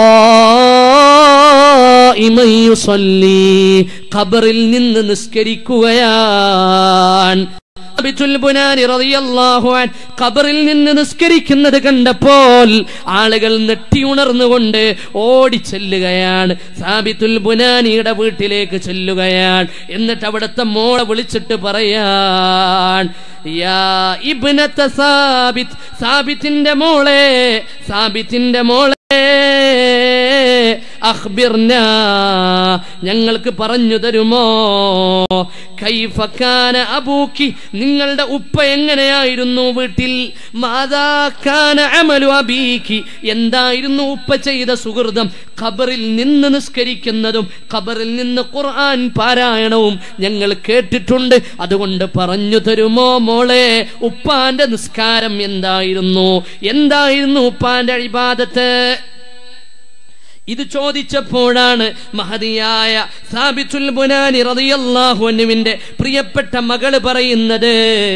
ഖായിമൻ യുസല്ലി ഖബറിൽ നിന്ന് നിസ്കരിക്കുകയാണ് സാബിത്തുൽ ബുനാനി റളിയല്ലാഹു അൻ ഖബറിൽ നിന്ന് നിസ്കരിക്കുന്നത് കണ്ടപ്പോൾ ആളുകൾ നെട്ടിയുണർന്നുകൊണ്ട് ഓടി ചെല്ലുകയാണ് സാബിത്തുൽ ബുനാനിയുടെ വീട്ടിലേക്ക് ചെല്ലുകയാണ് എന്നിട്ട് അവിടുത്തെ മോളെ വിളിച്ചിട്ട് പറയാൻ യാ ഇബ്നത സാബിത്ത് സാബിത്തിന്റെ മോളെ സാബിത്തിന്റെ മോളെ അഖ്ബിർന ഞങ്ങൾക്ക് പറഞ്ഞു തരുമോ കൈഫക്കാന അബൂക്കി നിങ്ങളുടെ ഉപ്പ എങ്ങനെയായിരുന്നു വീട്ടിൽ മാതാക്കാന അമലു അബീക്കി എന്തായിരുന്നു ഉപ്പ ചെയ്ത സുഹൃതം ഖബറിൽ നിന്ന് നിസ്കരിക്കുന്നതും ഖബറിൽ നിന്ന് ഖുർആൻ പാരായണവും ഞങ്ങൾ കേട്ടിട്ടുണ്ട് അതുകൊണ്ട് പറഞ്ഞു തരുമോ മോളെ ഉപ്പാന്റെ നിസ്കാരം എന്തായിരുന്നു എന്തായിരുന്നു ഉപ്പാന്റെ അഴിബാദത്ത് ഇത് ചോദിച്ചപ്പോഴാണ് മഹതിയായ സാബിത്തുൽ ബുനാനി റളിയല്ലാഹു അൻഹുവിന്റെ പ്രിയപ്പെട്ട മകള് പറയുന്നത്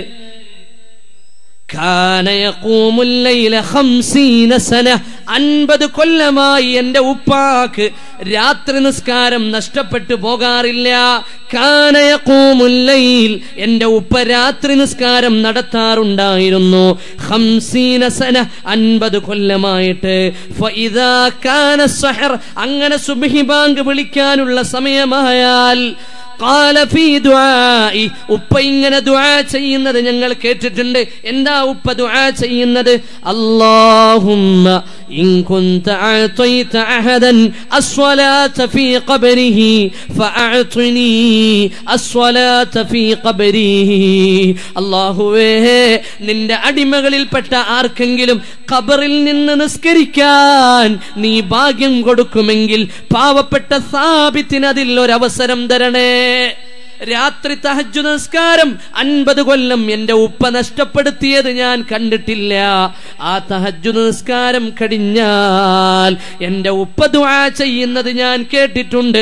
കാന യഖൂമുൽ ലൈല 50 സന 50 കൊല്ലമായി എൻ്റെ ഉപ്പാക്ക് രാത്രി നിസ്കാരം നഷ്ടപ്പെട്ടു പോകാറില്ല കാന യഖൂമുൽ ലൈൽ എൻ്റെ ഉപ്പ രാത്രി നിസ്കാരം നടത്താറുണ്ടായിരുന്നു 50 സന 50 കൊല്ലമായിട്ട് ഫഇദാ കാന സഹർ അങ്ങനെ സുബ്ഹി ബാങ്ക് വിളിക്കാനുള്ള സമയമായാൽ قال في دعائي ഉപ്പ ഇങ്ങനെ ദുആ ചെയ്യുന്നത് ഞങ്ങൾ കേട്ടിട്ടുണ്ട് എന്താ ഉപ്പ ദുആ ചെയ്യുന്നത് اللهم إن كنت أعطيت أحدا الصلاة في قبره فأعطني الصلاة في قبره അള്ളാഹുവേ നിന്റെ അടിമകളിൽപ്പെട്ട ആർക്കെങ്കിലും ഖബറിൽ നിന്ന് നിസ്കരിക്കാൻ നീ ഭാഗ്യം കൊടുക്കുമെങ്കിൽ പാവപ്പെട്ട സാബിത്തിന് അതിൽ ഒരവസരം തരണേ രാത്രി തഹജു നിസ്കാരം അൻപത് കൊല്ലം എന്റെ ഉപ്പ നഷ്ടപ്പെടുത്തിയത് ഞാൻ കണ്ടിട്ടില്ല ആ തഹജു നിസ്കാരം കഴിഞ്ഞാൽ എന്റെ ഉപ്പ ദുആ ചെയ്യുന്നത് ഞാൻ കേട്ടിട്ടുണ്ട്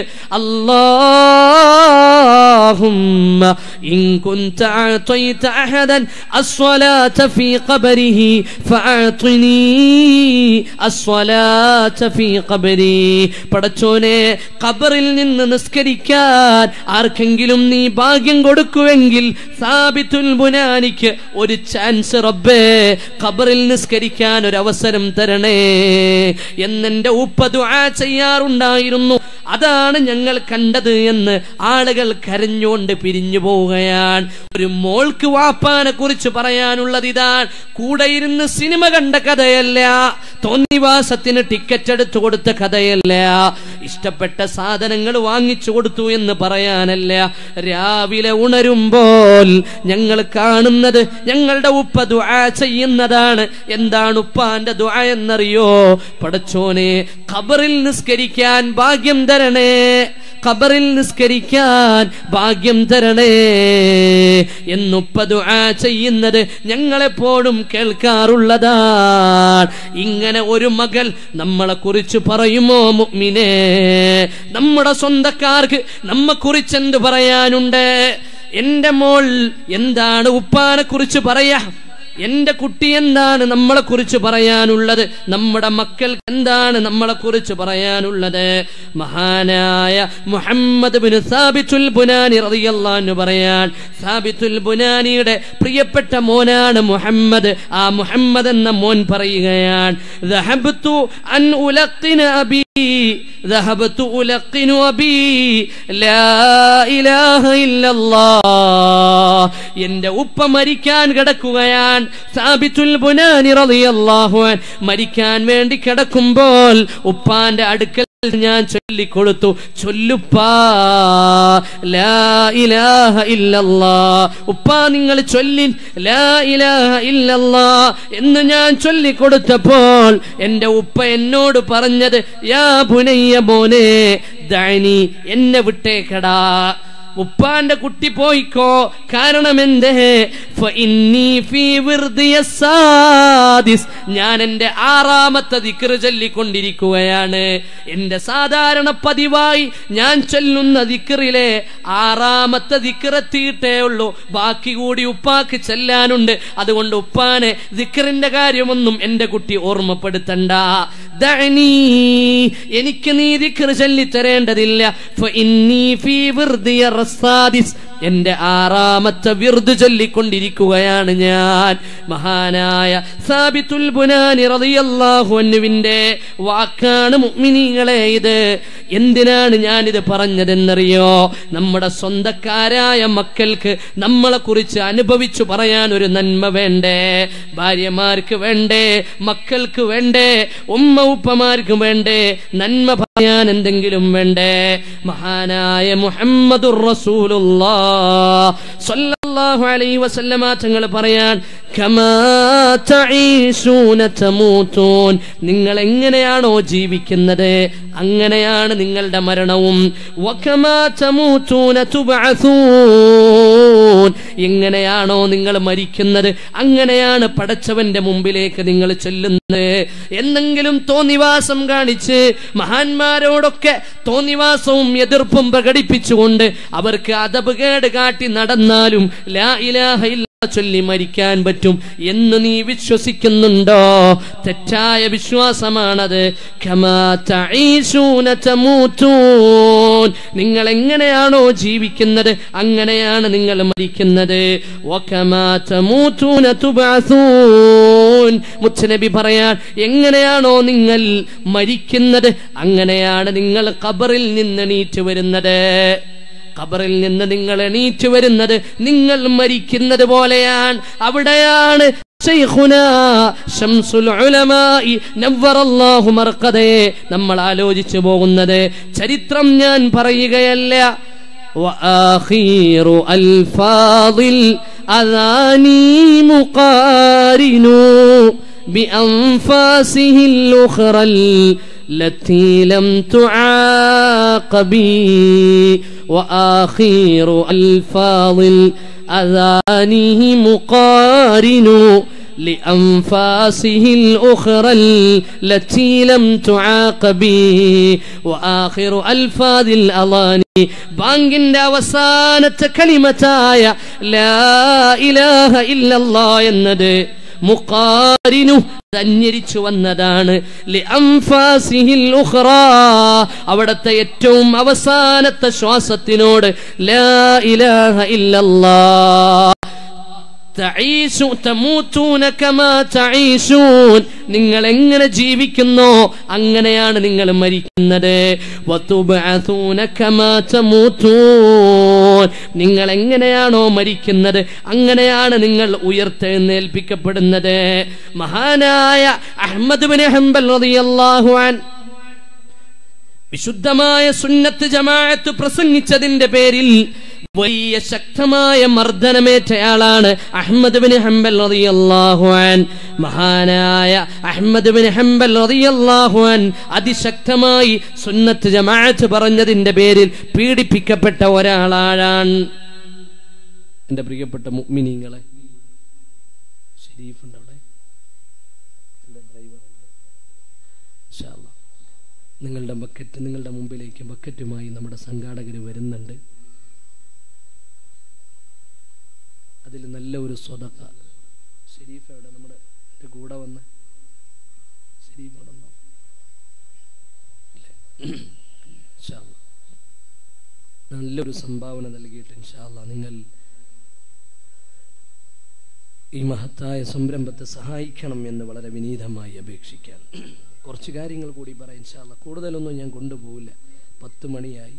اللهم إن كنت أعطيت أحدا الصلاة في قبره فأعطني الصلاة في قبري പടച്ചോനെ ഖബറിൽ നിന്ന് നിസ്കരിക്കാൻ ആർക്കെങ്കിലും നീ ഭാഗ്യം കൊടുക്കുമെങ്കിൽ സാബിത്തുൽ ബുനാനിക്ക് ഒരു ചാൻസ് റബ്ബേ ഖബറിൽ നിസ്കരിക്കാൻ ഒരു അവസരം തരണേ എന്നെന്റെ ഉപ്പ ദുആ ചെയ്യാറുണ്ടായിരുന്നു അതാണ് ഞങ്ങൾ കണ്ടത് എന്ന് ആളുകൾ കരഞ്ഞുകൊണ്ട് പിരിഞ്ഞു പോവുകയാണ് ഒരു മോൾക്ക് വാപ്പാനെ കുറിച്ച് പറയാനുള്ളത് ഇതാണ് കൂടെ ഇരുന്ന് സിനിമ കണ്ട കഥയല്ല തോന്നിവാസത്തിന് ടിക്കറ്റ് എടുത്തു കൊടുത്ത കഥയല്ല ഇഷ്ടപ്പെട്ട സാധനങ്ങൾ വാങ്ങിച്ചു കൊടുത്തു എന്ന് പറയാനല്ല രാവിലെ ഉണരുമ്പോൾ ഞങ്ങൾ കാണുന്നത് ഞങ്ങളുടെ ഉപ്പ ദുആ ചെയ്യുന്നതാണ് എന്താണ് ഉപ്പാന്റെ ദുആ എന്നറിയോ പടച്ചോനെ ഖബറിൽ നിസ്കരിക്കാൻ ഭാഗ്യം തരണേ ഖബറിൽ നിസ്കരിക്കാൻ ഭാഗ്യം തരണേ എന്നുപ്പ ദുആ ചെയ്യുന്നത് ഞങ്ങളെപ്പോഴും കേൾക്കാറുള്ളതാണ് ഇങ്ങനെ ഒരു മകൾ നമ്മളെ കുറിച്ച് പറയുമോ മുഅ്മിനേ നമ്മുടെ സ്വന്തക്കാർക്ക് നമ്മെ കുറിച്ച് എന്ത് പറയാനുണ്ട് എന്റെ മോൾ എന്താണ് ഉപ്പാനെ കുറിച്ച് പറയാ എന്റെ കുട്ടി എന്താണ് നമ്മളെ കുറിച്ച് പറയാനുള്ളത് നമ്മുടെ മക്കൾക്ക് എന്താണ് നമ്മളെ കുറിച്ച് പറയാനുള്ളത് മഹാനായ മുഹമ്മദ് ബിൻ സാബിത്തുൽ ബുനാനി റളിയല്ലാഹു പറയാൻ സാബിത്തുൽ ബുനാനിയുടെ പ്രിയപ്പെട്ട മോനാണ് മുഹമ്മദ് ആ മുഹമ്മദ് എന്ന മോൻ പറയുകയാണ് ذهبت أن ألقن أبي ذهبت ألقن أبي لا إله إلا الله എന്റെ ഉപ്പ മരിക്കാൻ കിടക്കുകയാണ് സാബിത്തുൽ ബുനാനി റളിയല്ലാഹു അൻ മരിക്കാൻ വേണ്ടി കിടക്കുമ്പോൾ ഉപ്പാന്റെ അടുക്കൽ ഞാൻ ചൊല്ലിക്കൊടുത്തു ചൊല്ലുപ്പാ ലാ ഇലാഹ ഇല്ലല്ലാ ഉപ്പാ നിങ്ങൾ ചൊല്ലിൻ ലാ ഇലാഹ ഇല്ലല്ലാ എന്ന് ഞാൻ ചൊല്ലിക്കൊടുത്തപ്പോൾ എന്റെ ഉപ്പ എന്നോട് പറഞ്ഞത് യാ പുനയ്യ മോനെ ദാനി എന്നെ വിട്ടേക്കടാ ഉപ്പാന്റെ കുട്ടി പോയിക്കോ കാരണം എന്തേ ഫഇന്നീ ഫീ വിർദിയ സാദിസ്. ഞാൻ എന്റെ ആറാമത്തെ ദിക്റ് ചൊല്ലിക്കൊണ്ടിരിക്കുകയാണ് എന്റെ സാധാരണ പതിവായി ഞാൻ ചൊല്ലുന്ന ദിക്റിലെ ആറാമത്തെ ദിക്റെത്തിയിട്ടേ ഉള്ളൂ ബാക്കി കൂടി ഉപ്പാക്ക് ചെല്ലാനുണ്ട് അതുകൊണ്ട് ഉപ്പാനെ ദിക്റിന്റെ കാര്യമൊന്നും എന്റെ കുട്ടി ഓർമ്മപ്പെടുത്തണ്ട ദഅനീ, എനിക്ക് നീ ദിക്റ് ചൊല്ലിത്തരേണ്ടതില്ല ഫഇന്നീ ഫീ വിർദിയ റസാദിസ്. എന്റെ ആറാമത്തെ വിർദ് ചൊല്ലിക്കൊണ്ടിരിക്കുകയാണ് ഞാൻ മഹാനായ സാബിത്തുൽ ബുനാനി റളിയല്ലാഹു അൻഹുവിന്റെ വാക്കാണ് മുഅ്മിനീങ്ങളെ ഇത് എന്തിനാണ് ഞാനിത് പറഞ്ഞതെന്നറിയോ നമ്മുടെ സ്വന്തക്കാരായ മക്കൾക്ക് നമ്മളെ കുറിച്ച് അനുഭവിച്ചു പറയാൻ ഒരു നന്മ വേണ്ടേ ഭാര്യമാർക്ക് വേണ്ടേ മക്കൾക്ക് വേണ്ടേ ഉമ്മ ഉപ്പമാർക്ക് വേണ്ടേ നന്മ പറയാൻ എന്തെങ്കിലും വേണ്ടേ മഹാനായ മുഹമ്മദുർ റസൂലുള്ളാഹ് സ്വല്ലല്ലാഹു അലൈഹി വസല്ലമ തങ്ങൾ പറയാൻ കമാ തഈശൂന തമൂതൂൻ നിങ്ങൾ എങ്ങനെയാണോ ജീവിക്കുന്നത് അങ്ങനെയാണ് നിങ്ങളുടെ മരണവും വകമാ തമൂതൂന തുബഅസൂൻ എങ്ങനെയാണോ നിങ്ങൾ മരിക്കുന്നത് അങ്ങനെയാണ് പടച്ചവന്റെ മുമ്പിലേക്ക് നിങ്ങൾ ചെല്ലുന്നത് എന്തെങ്കിലും തോന്നിവാസം കാണിച്ച് മഹാന്മാരോടൊക്കെ തോന്നിവാസവും എതിർപ്പും പ്രകടിപ്പിച്ചുകൊണ്ട് അവർക്ക് അതപ് കേട് കാട്ടി നടന്നാലും ലാ ഇലാഹ ഇല്ല ചൊല്ലി മരിക്കാൻ പറ്റും എന്ന് നീ വിശ്വസിക്കുന്നുണ്ടോ തെറ്റായ വിശ്വാസമാണത് കമാ തഈശൂന തമൂതൂൻ നിങ്ങൾ എങ്ങനെയാണോ ജീവിക്കുന്നത് അങ്ങനെയാണ് നിങ്ങൾ മരിക്കുന്നത് വകമാ തമൂതൂന തുബഅസൂൻ മുത്തനബി പറയാൻ എങ്ങനെയാണോ നിങ്ങൾ മരിക്കുന്നത് അങ്ങനെയാണ് നിങ്ങൾ ഖബറിൽ നിന്ന് എണീറ്റ് വരുന്നത് ഖബറിൽ നിന്ന് നിങ്ങൾ എണീറ്റ് വരുന്നത് നിങ്ങൾ മരിക്കുന്നത് പോലെയാണ് അവിടെയാണ് ശൈഖുനാ ശംസുൽ ഉലമായി നവ്വറല്ലാഹു മർഖദയെ നമ്മൾ ആലോചിച്ചു പോകുന്നത് ചരിത്രം ഞാൻ പറയുകയല്ല وآخير ألفاظ الأذاني مقارن بأنفاسه الأخرى التي لم تعاقب وآخر ألفاظ الأذاني مقارن لأنفاسه الأخرى التي لم تعاقب وآخر ألفاظ الأضاني ബാങ്കിന്റെ അവസാനത്തെ കലിമത്തായ ലാ ഇലാഹ ഇല്ലല്ലാ എന്നത് മുഖാരിനു അന്യരിച്ചു വന്നതാണ് ലിഅംഫാസിഹിൽ ഉഖ്റാ. അവിടത്തെ ഏറ്റവും അവസാനത്തെ ശ്വാസത്തിനോട് ലാ ഇലാഹ ഇല്ലല്ലാ തഈശു തമൂതൂന കമാ തഈശൂൻ നിങ്ങൾ എങ്ങനെ ജീവിക്കുന്നോ അങ്ങനെയാണ് നിങ്ങൾ മരിക്കുന്നത് വതുബഅസൂന കമാ തമൂതൂൻ നിങ്ങൾ എങ്ങനെയാണോ മരിക്കുന്നത് അങ്ങനെയാണ് നിങ്ങൾ ഉയർത്തെഴുന്നേൽപ്പിക്കപ്പെടുന്നത് മഹാനായ അഹ്മദ് ബിൻ ഹംബൽ റളിയല്ലാഹു അൻ വിശുദ്ധമായ സുന്നത്ത് ജമാഅത്ത് പ്രസംഗിച്ചതിന്റെ പേരിൽ വലിയ ശക്തമായ മർദ്ദനമേറ്റയാളാണ് അഹമ്മദ് ബിൻ ഹംബൽ റളിയല്ലാഹു അൻ മഹാനായ അഹമ്മദ് ബിൻ ഹംബൽ റളിയല്ലാഹു അൻ അതിശക്തമായി സുന്നത്ത് ജമാഅത്ത് പറഞ്ഞതിന്റെ പേരിൽ പീഡിപ്പിക്കപ്പെട്ട ഒരാളാണ് എന്റെ പ്രിയപ്പെട്ട മുഅ്മിനീങ്ങളെ ഷരീഫുണ്ട് അവിടെ എന്റെ ഡ്രൈവർ ഇൻഷാ അല്ലാ. നിങ്ങളുടെ ബക്കറ്റ് നിങ്ങളുടെ മുമ്പിലേക്ക് ബക്കറ്റുമായി നമ്മുടെ സംഘാടകർ വരുന്നുണ്ട് അതിൽ നല്ല ഒരു സ്വതക്ക ഷെരീഫ് എവിടെ നമ്മുടെ എൻ്റെ കൂടെ വന്ന് ഷെരീഫ് അവിടെ ഉണ്ടോ? ഇല്ലേ? ഇൻഷാ അല്ലാ. നല്ലൊരു സംഭാവന നൽകിയിട്ട് ഇൻഷാല്ല നിങ്ങൾ ഈ മഹത്തായ സംരംഭത്തെ സഹായിക്കണം എന്ന് വളരെ വിനീതമായി അപേക്ഷിക്കാൻ കുറച്ച് കാര്യങ്ങൾ കൂടി പറയാം ഇൻഷാല്ല കൂടുതലൊന്നും ഞാൻ കൊണ്ടുപോകില്ല പത്ത് മണിയായി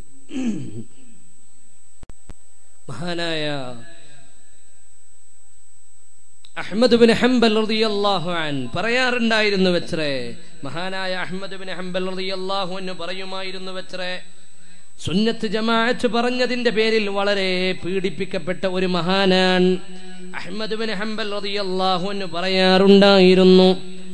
മഹാനായ അഹ്മദ് ബിൻ ഹംബൽ റളിയല്ലാഹു അൻ പറയാറുണ്ടായിരുന്നു വെച്ചറേ മഹാനായ അഹ്മദ് ബിൻ ഹംബൽ റളിയല്ലാഹു അൻഹു പറയുമായിരുന്നു വെച്ചറേ സുന്നത്ത് ജമാഅത്ത് പറഞ്ഞതിന്റെ പേരിൽ വളരെ പീഡിപ്പിക്കപ്പെട്ട ഒരു മഹാനാൻ അഹ്മദ് ബിൻ ഹംബൽ റളിയല്ലാഹു അൻഹു പറയാറുണ്ടായിരുന്നു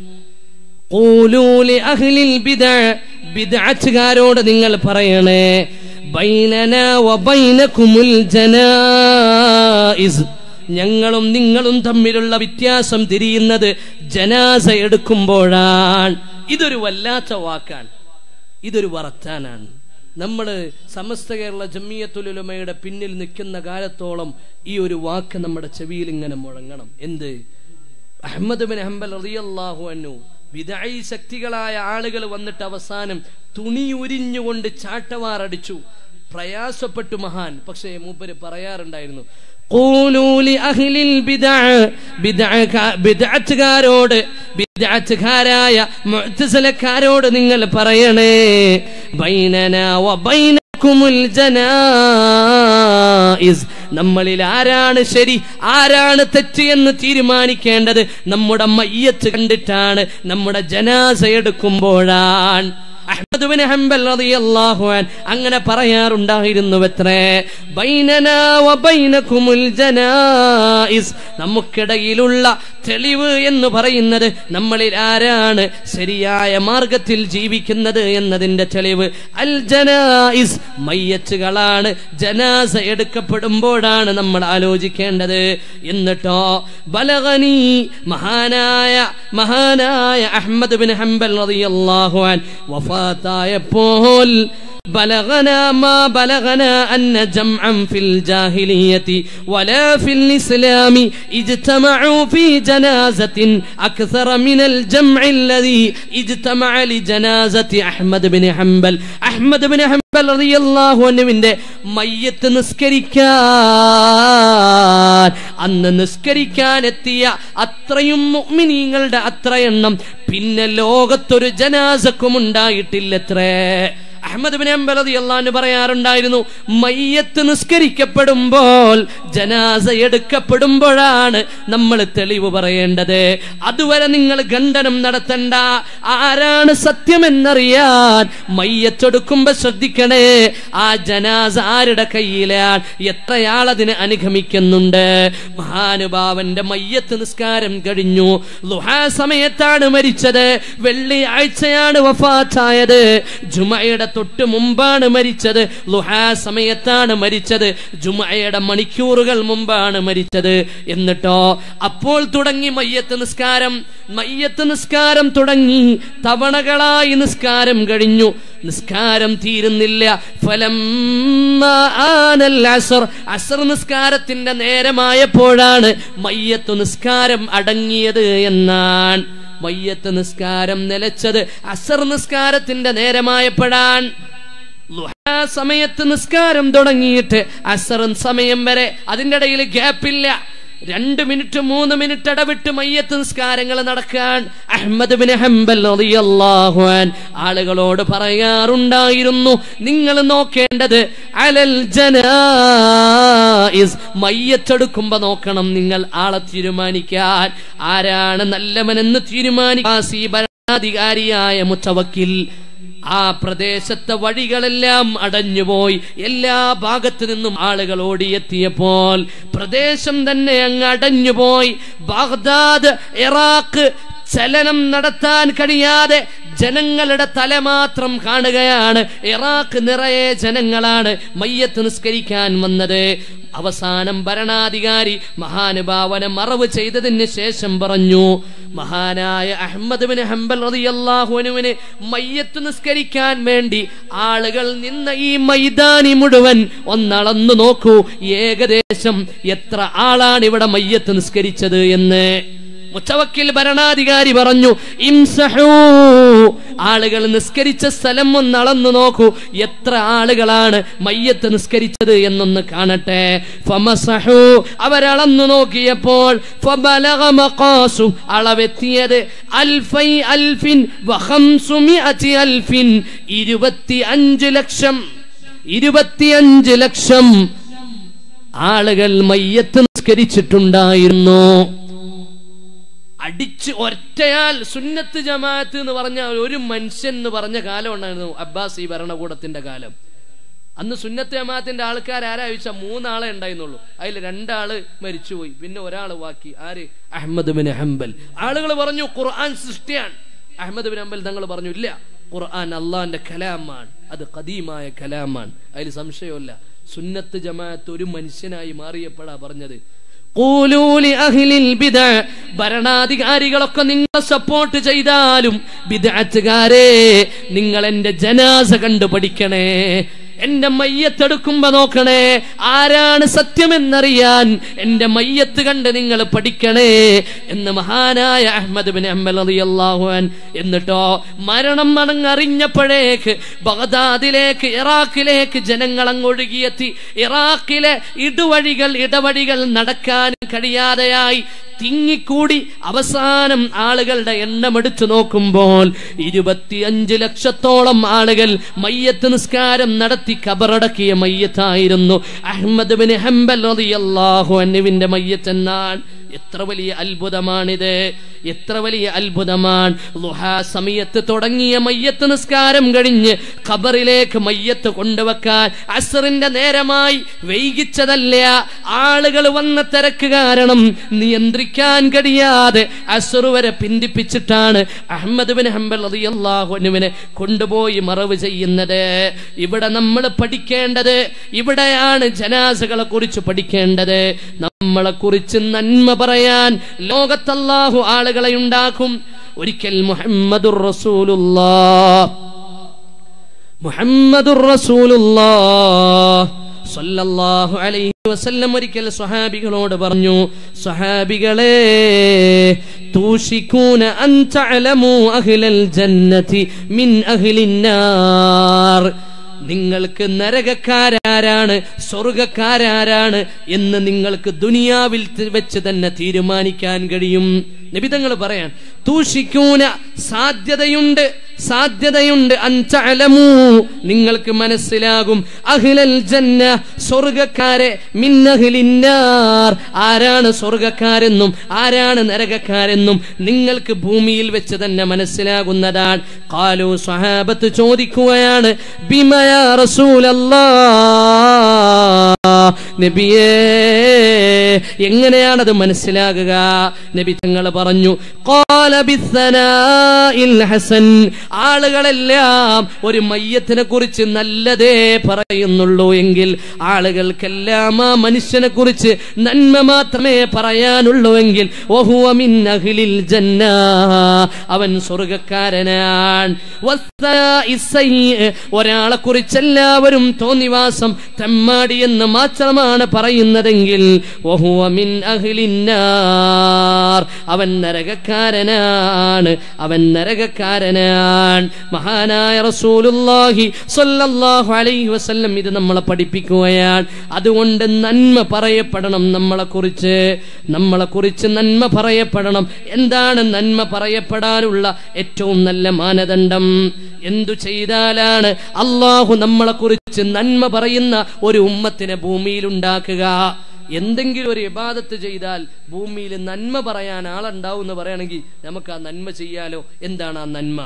ഖൂലൂ ലി അഹ്ലിൽ ബിദ്അ ബിദ്അത്തുകാരോട് നിങ്ങൾ പറയണേ ബൈനന വബൈനകുമുൽ ജനായിസ് ഞങ്ങളും നിങ്ങളും തമ്മിലുള്ള വ്യത്യാസം തിരിയുന്നത് ജനാസ എടുക്കുമ്പോഴാണ് ഇതൊരു വല്ലാത്ത വാക്കാണ് ഇതൊരു വർത്താനാണ് നമ്മൾ സമസ്ത കേരള ജമ്മിയത്തുലുലമയുടെ പിന്നിൽ നിൽക്കുന്ന കാലത്തോളം ഈ ഒരു വാക്ക് നമ്മുടെ ചെവിയിൽ ഇങ്ങനെ മുഴങ്ങണം എന്ത് അഹമ്മദ് ബിൻ ഹംബൽ റളിയല്ലാഹു അൻഹു വിദായി ശക്തികളായ ആളുകൾ വന്നിട്ട് അവസാനം തുണി ഉരിഞ്ഞുകൊണ്ട് ചാട്ടവാറടിച്ചു പ്രയാസപ്പെട്ടു മഹാൻ പക്ഷേ മൂപ്പര് പറയാറുണ്ടായിരുന്നു ഖൂലൂലി അഹ്ലിൽ ബിദ്അ ബിദ്അ ബിദ്അത്തുകാരോട് ബിദ്അത്തുകാരായ മുഅ്തസിലക്കാരോട് നിങ്ങൾ പറയണേ ബൈനന വ ബൈനകുമുൽ ജനായിസ് നമ്മളിൽ ആരാണ് ശരി ആരാണ് തെറ്റ് എന്ന് തീരുമാനിക്കേണ്ടത് നമ്മുടെ മയ്യത്ത് കണ്ടിട്ടാണ് നമ്മുടെ ജനാസ എടുക്കുമ്പോഴാണ് അഹ്മദ് ബിൻ ഹംബൽ റളിയല്ലാഹു അൻ അങ്ങനെ പറയാറുണ്ടായിരുന്നു എത്രേ ബൈനനാ വ ബൈനകുമുൽ ജനായിസ് നമുക്കിടയിലുള്ള തെളിവ് എന്ന് പറയുന്നത് നമ്മളിൽ ആരാണ് ശരിയായ മാർഗത്തിൽ ജീവിക്കുന്നത് എന്നതിന്റെ തെളിവ് അൽ ജനായിസ് മയ്യച്ചുകളാണ് ജനാസ എടുക്കപ്പെടുമ്പോഴാണ് നമ്മൾ ആലോചിക്കേണ്ടത് എന്നിട്ടോ ബലഗനി മഹാനായ മഹാനായ അഹ്മദ് ബിൻ ഹംബൽ റളിയല്ലാഹു അൻ വഫാത്തായപ്പോൾ بلغنا ما بلغنا أن جمعا في الجاهلية ولا في الإسلام اجتمعوا في جنازة أكثر من الجمع الذي اجتمع لجنازة أحمد بن حنبل أحمد بن حنبل رضي الله عنه മയ്യത്ത് നിസ്കരിക്കാൻ അന്ന് നിസ്കരിക്കാൻ എത്തിയ അത്രയും മുഅ്മിനീങ്ങളുടെ അത്ര എണ്ണം പിന്നെ ലോകത്തൊരു ജനാസക്കും ഉണ്ടായിട്ടില്ലത്രേ അഹമ്മദ് ബിൻ അംബൽ റളിയല്ലാഹു പറയാറുണ്ടായിരുന്നു മയ്യത്ത് നിസ്കരിക്കപ്പെടുമ്പോൾ ജനാസ എടുക്കപ്പെടുമ്പോഴാണ് നമ്മൾ തെളിവ് പറയേണ്ടത് അതുവരെ നിങ്ങൾ ഖണ്ഡനം നടത്തണ്ട ആരാണ് സത്യമെന്നറിയാൻ മയ്യത്തെടുക്കുമ്പോ ശ്രദ്ധിക്കണേ ആ ജനാസ ആരുടെ കയ്യിലാണ് എത്രയാൾ അതിനെ അനുഗമിക്കുന്നുണ്ട് മഹാനുഭാവന്റെ മയ്യത്ത് നിസ്കാരം കഴിഞ്ഞു ലുഹാ സമയത്താണ് മരിച്ചത് വെള്ളിയാഴ്ചയാണ് വഫാത്തായത് ജുമയുടെ തൊട്ട് മുമ്പാണ് മരിച്ചത് ലുഹാ സമയത്താണ് മരിച്ചത് ജുമയുടെ മണിക്കൂറുകൾ മുമ്പാണ് മരിച്ചത് എന്നിട്ടോ അപ്പോൾ തുടങ്ങി മയ്യത്ത് നിസ്കാരം മയ്യത്ത് നിസ്കാരം തുടങ്ങി തവണകളായി നിസ്കാരം കഴിഞ്ഞു നിസ്കാരം തീരുന്നില്ല ഫലം അസർ അസർ നിസ്കാരത്തിന്റെ നേരമായപ്പോഴാണ് മയ്യത്ത് നിസ്കാരം അടങ്ങിയത് എന്നാണ് മയ്യത്ത് നിസ്കാരം നിലച്ചത് അസർ നിസ്കാരത്തിന്റെ നേരമായപ്പോഴാണ് ലുഹാ സമയത്ത് നിസ്കാരം തുടങ്ങിയിട്ട് അസർ സമയം വരെ അതിന്റെ ഇടയിൽ ഗ്യാപ്പില്ല രണ്ട് മിനിറ്റ് മൂന്ന് മിനിറ്റ് ഇടവിട്ട് മയ്യത്ത് നിസ്കാരങ്ങൾ നടക്കാൻ അഹമ്മദ് ബിൻ ഹംബൽ റളിയല്ലാഹു അൻ ആളുകളോട് പറയാറുണ്ടായിരുന്നു നിങ്ങൾ നോക്കേണ്ടത് അലൽ ജനായിസ് മയ്യത്തെടുക്കുമ്പോ നോക്കണം നിങ്ങൾ ആളെ തീരുമാനിക്കാൻ ആരാണ് നല്ലവനെന്ന് തീരുമാനിക്കാൻ ഭരണാധികാരിയായ മുത്തവക്കിൽ ആ പ്രദേശത്തെ വഴികളെല്ലാം അടഞ്ഞുപോയി എല്ലാ ഭാഗത്തു നിന്നും ആളുകൾ ഓടിയെത്തിയപ്പോൾ പ്രദേശം തന്നെ അങ്ങ് അടഞ്ഞുപോയി ബാഗ്ദാദ് ഇറാഖ് ചലനം നടത്താൻ കഴിയാതെ ജനങ്ങളുടെ തല മാത്രം കാണുകയാണ് ഇറാഖ് നിറയെ ജനങ്ങളാണ് മയ്യത്ത് നിസ്കരിക്കാൻ വന്നത് അവസാനം ഭരണാധികാരി മഹാനുഭാവനെ മറവ് ചെയ്തതിന് ശേഷം പറഞ്ഞു മഹാനായ അഹമ്മദ് ബിൻ ഹംബൽ റളിയല്ലാഹുവിനെ മയ്യത്ത് നിസ്കരിക്കാൻ വേണ്ടി ആളുകൾ നിന്ന ഈ മൈതാനി മുഴുവൻ ഒന്നളന്നു നോക്കൂ ഏകദേശം എത്ര ആളാണ് ഇവിടെ മയ്യത്ത് നിസ്കരിച്ചത് എന്ന് മുത്തവക്കിൽ ഭരണാധികാരി പറഞ്ഞു ഇംസഹൂ ആളുകൾ നിസ്കരിച്ച സ്ഥലം ഒന്ന് അളന്നു നോക്കൂ എത്ര ആളുകളാണ് മയ്യത്ത് നിസ്കരിച്ചത് എന്നൊന്ന് കാണട്ടെ ഫമസഹൂ അവരളന്നു നോക്കിയപ്പോൾ ഫബലഗ മഖാസു അളവെത്തിയത് അൽഫൈ അൽഫിൻ വഖംസുമിഅതി അൽഫിൻ ഇരുപത്തി അഞ്ച് ലക്ഷം ഇരുപത്തിയഞ്ച് ലക്ഷം ആളുകൾ മയ്യത്ത് നിസ്കരിച്ചിട്ടുണ്ടായിരുന്നു അടിച്ച് ഒറ്റയാൽ സുന്നത്ത് ജമാഅത്ത് എന്ന് പറഞ്ഞ ഒരു മനുഷ്യൻ എന്ന് പറഞ്ഞ കാലം ഉണ്ടായിരുന്നു അബ്ബാസ് ഈ ഭരണകൂടത്തിന്റെ കാലം അന്ന് സുന്നത്ത് ജമാഅത്തിന്റെ ആൾക്കാർ ആരാ ചോദിച്ചാൽ മൂന്നാളെ ഉണ്ടായിരുന്നുള്ളൂ അതിൽ രണ്ടാള് മരിച്ചുപോയി പിന്നെ ഒരാൾ ബാക്കി ആര് അഹമ്മദ് ബിൻ ഹംബൽ ആളുകൾ പറഞ്ഞു ഖുർആൻ സൃഷ്ടിയാണ് അഹമ്മദ് ബിൻ ഹംബൽ തങ്ങൾ പറഞ്ഞു ഇല്ല ഖുർആൻ അള്ളാന്റെ കലാമാണ് അത് കദീമായ കലാമാണ് അതിൽ സംശയമില്ല സുന്നത്ത് ജമാഅത്ത് ഒരു മനുഷ്യനായി മാറിയപ്പോഴാ പറഞ്ഞത് ഖൂലൂലി അഹ്ലിൽ ബിദ്അ ഭരണാധികാരികളൊക്കെ നിങ്ങൾ സപ്പോർട്ട് ചെയ്താലും ബിദ്അത്തുകാരെ നിങ്ങൾ എന്റെ ജനാസ കണ്ടു പഠിക്കണേ എന്റെ മയ്യത്തെടുക്കുമ്പോ നോക്കണേ ആരാണ് സത്യമെന്നറിയാൻ എന്റെ മയ്യത്ത് കണ്ട് നിങ്ങൾ പഠിക്കണേ എന്ന് മഹാനായ അഹമ്മദ് ബിൻ അഹമ്മൽ റളിയല്ലാഹു അൻ എന്നിട്ടോ മരണം മണങ്ങറിഞ്ഞപ്പോഴേക്ക് ബഗദാദിലേക്ക് ഇറാഖിലേക്ക് ജനങ്ങൾ അങ്ങൊഴുകിയെത്തി ഇറാഖിലെ ഇടുവഴികൾ ഇടവഴികൾ നടക്കാൻ കഴിയാതെയായി തിങ്ങിക്കൂടി അവസാനം ആളുകളുടെ എണ്ണം എടുത്തു നോക്കുമ്പോൾ ഇരുപത്തിയഞ്ച് ലക്ഷത്തോളം ആളുകൾ മയ്യത്ത് നിസ്കാരം നടത്തി കബറടക്കിയ മയ്യത്തായിരുന്നു അഹമ്മദ് ബിൻ ഹംബൽ റളിയല്ലാഹു അൻഹുവിന്റെ മയ്യത്ത് എന്നാണ് എത്ര വലിയ അത്ഭുതമാണിത് എത്ര വലിയ അത്ഭുതമാണ് ലുഹാ സമയത്ത് തുടങ്ങിയ മയ്യത്ത് നിസ്കാരം കഴിഞ്ഞ് ഖബറിലേക്ക് മയ്യത്ത് കൊണ്ടുവെക്കാൻ അസറിന്റെ നേരമായി വൈകിച്ചതല്ല ആളുകൾ വന്ന തിരക്ക് കാരണം നിയന്ത്രിക്കാൻ കഴിയാതെ അസർ വരെ പിന്തിപ്പിച്ചിട്ടാണ് അഹമ്മദ് ബിൻ ഹംബൽ റളിയല്ലാഹുവിനെ കൊണ്ടുപോയി മറവ് ചെയ്യുന്നത് ഇവിടെ നമ്മൾ പഠിക്കേണ്ടത് ഇവിടെയാണ് ജനാസകളെ കുറിച്ച് പഠിക്കേണ്ടത് നമ്മളെ കുറിച്ച് നന്മ പറയാൻ ലോകത്തല്ലാഹു ആളുകളെ ഉണ്ടാക്കും ഒരിക്കൽ മുഹമ്മദുർ റസൂലുള്ളാ മുഹമ്മദുർ റസൂലുള്ളാ സല്ലല്ലാഹു അലൈഹി വസല്ലം ഒരിക്കൽ സ്വഹാബികളോട് പറഞ്ഞു സ്വഹാബികളെ തൂഷിക്കൂന അൻ തഅലമു അഹ്ലൽ ജന്നതി മിൻ അഹ്ലിൻ നാർ നിങ്ങൾക്ക് നരകക്കാരാരാണ് സ്വർഗക്കാരാരാണ് എന്ന് നിങ്ങൾക്ക് ദുനിയാവിൽ ത- വെച്ച് തന്നെ തീരുമാനിക്കാൻ കഴിയും നിബിതങ്ങൾ പറയാൻ തൂഷിക്കൂന സാധ്യതയുണ്ട് സാധ്യതയുണ്ട് അൻതഅലമൂ നിങ്ങൾക്ക് മനസ്സിലാകും അഹ്ലൽ ജന്ന സ്വർഗക്കാരെ മിന്നഹ്ലിന്നാർ ആരാണ് സ്വർഗക്കാരെന്നും ആരാണ് നരകക്കാരെന്നും നിങ്ങൾക്ക് ഭൂമിയിൽ വെച്ച് തന്നെ മനസ്സിലാകുന്നതാണ് കാലു സ്വഹാബത്ത് ചോദിക്കുകയാണ് ബിമയാ റസൂലല്ലാ നബിയേ എങ്ങനെയാണത് മനസ്സിലാകുക നബി തങ്ങൾ പറഞ്ഞു "ഖാല ബിസ്സനാഇൽ ഹസൻ ആളുകളെല്ലാം ഒരു മയ്യത്തിനെ കുറിച്ച് നല്ലതേ പറയുന്നുള്ളൂ എങ്കിൽ ആളുകൾക്കെല്ലാം ആ മനുഷ്യനെ കുറിച്ച് നന്മ മാത്രമേ പറയാനുള്ളൂ എങ്കിൽ വഹുവ മിൻ അഹ്ലിൽ ജന്ന അവൻ സ്വർഗക്കാരനാണ് വസ്സനാഇ സയ്യ് ഒരാളെ കുറിച്ച് എല്ലാവരും തോന്നിവാസം തെമ്മാടി എന്ന് മാത്രമാണ് പറയുന്നതെങ്കിൽ വഹുവ മിൻ അഹ്ലിൻ നാർ അവൻ നരകക്കാരനാണ് അവൻ നരകക്കാരനാണ് മഹാനായ റസൂലുള്ളാഹി സ്വല്ലല്ലാഹു അലൈഹി വസല്ലം ഇത് നമ്മളെ പഠിപ്പിക്കുകയാണ് അതുകൊണ്ട് നന്മ പറയപ്പെടണം നമ്മളെ കുറിച്ച് നമ്മളെ കുറിച്ച് നന്മ പറയപ്പെടണം എന്താണ് നന്മ പറയപ്പെടാനുള്ള ഏറ്റവും നല്ല മാനദണ്ഡം എന്തു ചെയ്താലാണ് അള്ളാഹു നമ്മളെ കുറിച്ച് നന്മ പറയുന്ന ഒരു ഉമ്മത്തിനെ ഭൂമിയിൽ ഉണ്ടാക്കുക എന്തെങ്കിലും ഒരു ഇബാദത്ത് ചെയ്താൽ ഭൂമിയിൽ നന്മ പറയാൻ ആളുണ്ടാവും എന്ന് പറയുകയാണെങ്കിൽ നമുക്ക് ആ നന്മ ചെയ്യാലോ എന്താണ് ആ നന്മ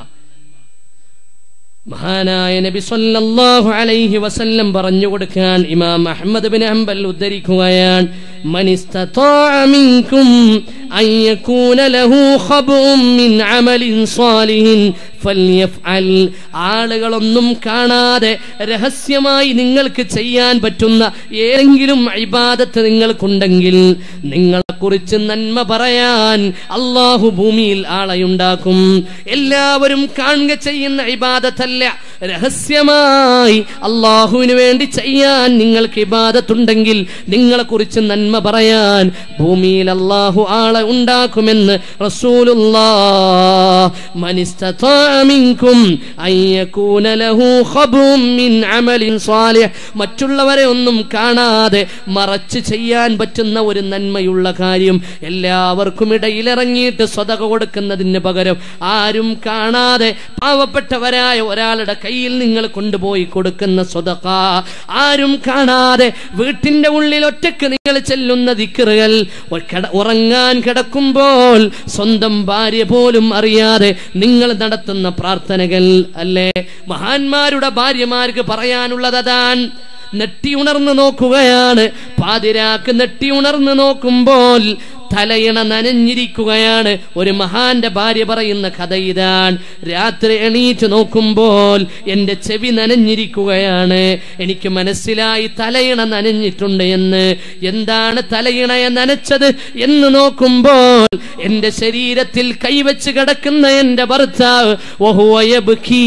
മഹാനായ നബി സല്ലല്ലാഹു അലൈഹി വസല്ലം പറഞ്ഞു കൊടുക്കാൻ ഇമാം അഹ്മദ് ബിൻ ഹംബൽ ഉദ്ധരിക്കുകയാണ് മൻ ഇസ്തതാഅ മിൻകും അൻ യകൂന ലഹു ഖബ്ഉം മിൻ അമലിൻ സാലിഹിൻ ഫൽയഫ്അൽ ആളുകളൊന്നും കാണാതെ രഹസ്യമായി നിങ്ങൾക്ക് ചെയ്യാൻ പറ്റുന്ന ഏതെങ്കിലും ഇബാദത്ത് നിങ്ങൾക്കുണ്ടെങ്കിൽ നിങ്ങളെക്കുറിച്ച് നന്മ പറയാൻ അള്ളാഹു ഭൂമിയിൽ ആളെയുണ്ടാക്കും എല്ലാവരും കാണുക ചെയ്യുന്ന ഇബാദത്തല്ല രഹസ്യമായി അള്ളാഹുവിന് വേണ്ടി ചെയ്യാൻ നിങ്ങൾക്ക് ഇബാദത്തുണ്ടെങ്കിൽ നിങ്ങളെക്കുറിച്ച് നന്മ പറയാൻ ഭൂമിയിൽ അള്ളാഹു ആളെ ഉണ്ടാക്കുമെന്ന് റസൂലുള്ളാ മനിസ്തതാഅ മിൻകും അൻ യകൂന ലഹു ഖബ്റും മിൻ അമലിൻ സാലിഹ് മറ്റുള്ളവരെ ഒന്നും കാണാതെ മറച്ച് ചെയ്യാൻ പറ്റുന്ന ഒരു നന്മയുള്ള കാര്യം എല്ലാവർക്കും ഇടയിലിറങ്ങിയിട്ട് സ്വതക കൊടുക്കുന്നതിന് പകരം ആരും കാണാതെ പാവപ്പെട്ടവരായ ഒരാളുടെ കയ്യിൽ നിങ്ങൾ കൊണ്ടുപോയി കൊടുക്കുന്ന സ്വതക ആരും കാണാതെ വീട്ടിന്റെ ഉള്ളിൽ ഒറ്റക്ക് നിങ്ങൾ ചെല്ലുന്ന ദിക്കറുകൾ ഉറങ്ങാൻ കിടക്കുമ്പോൾ സ്വന്തം ഭാര്യ പോലും അറിയാതെ നിങ്ങൾ നടത്തുന്ന പ്രാർത്ഥനകൾ അല്ലേ മഹാന്മാരുടെ ഭാര്യമാർക്ക് പറയാനുള്ളത് അതാണ് നെട്ടിയുണർന്ന് നോക്കുകയാണ് പാതിരാക്ക് നെട്ടിയുണർന്ന് നോക്കുമ്പോൾ തലയിണ നനഞ്ഞിരിക്കുകയാണ് ഒരു മഹാന്റെ ഭാര്യ പറയുന്ന കഥ ഇതാണ് രാത്രി എണീറ്റ് നോക്കുമ്പോൾ എൻ്റെ ചെവി നനഞ്ഞിരിക്കുകയാണ് എനിക്ക് മനസ്സിലായി തലയിണ നനഞ്ഞിട്ടുണ്ട് എന്ന് എന്താണ് തലയിണയെ നനച്ചത് എന്ന് നോക്കുമ്പോൾ എൻ്റെ ശരീരത്തിൽ കൈവച്ച് കിടക്കുന്ന എൻ്റെ ഭർത്താവ് ഒഹുവയബുഖീ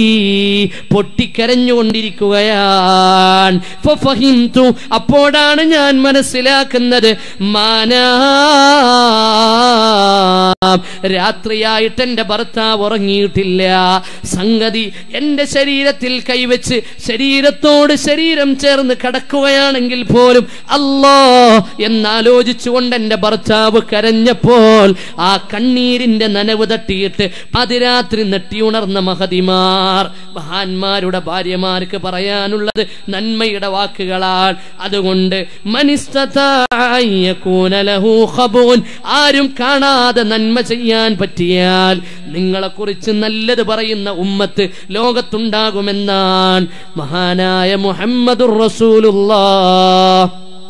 പൊട്ടിക്കരഞ്ഞുകൊണ്ടിരിക്കുകയാണ് ഫഫഹിംതു. അപ്പോഴാണ് ഞാൻ മനസ്സിലാക്കുന്നത് മാനാ രാത്രിയായിട്ട് എന്റെ ഭർത്താവ് ഉറങ്ങിയിട്ടില്ല സംഗതി എന്റെ ശരീരത്തിൽ കൈവച്ച് ശരീരത്തോട് ശരീരം ചേർന്ന് കിടക്കുകയാണെങ്കിൽ പോലും അല്ലോ എന്നാലോചിച്ചുകൊണ്ട് എന്റെ ഭർത്താവ് കരഞ്ഞപ്പോൾ ആ കണ്ണീരിന്റെ നനവ് തട്ടിയിട്ട് അതിരാത്രി നെട്ടിയുണർന്ന മഹതിമാർ മഹാന്മാരുടെ ഭാര്യമാർക്ക് പറയാനുള്ളത് നന്മയുടെ വാക്കുകളാണ് അതുകൊണ്ട് മനിസ്തൂനലഹു ഖബൂൻ ആരും കാണാതെ നന്മ ചെയ്യാൻ പറ്റിയാൽ നിങ്ങളെ കുറിച്ച് നല്ലത് പറയുന്ന ഉമ്മത്ത് ലോകത്തുണ്ടാകുമെന്നാണ് മഹാനായ മുഹമ്മദുർ റസൂലുള്ളാഹ്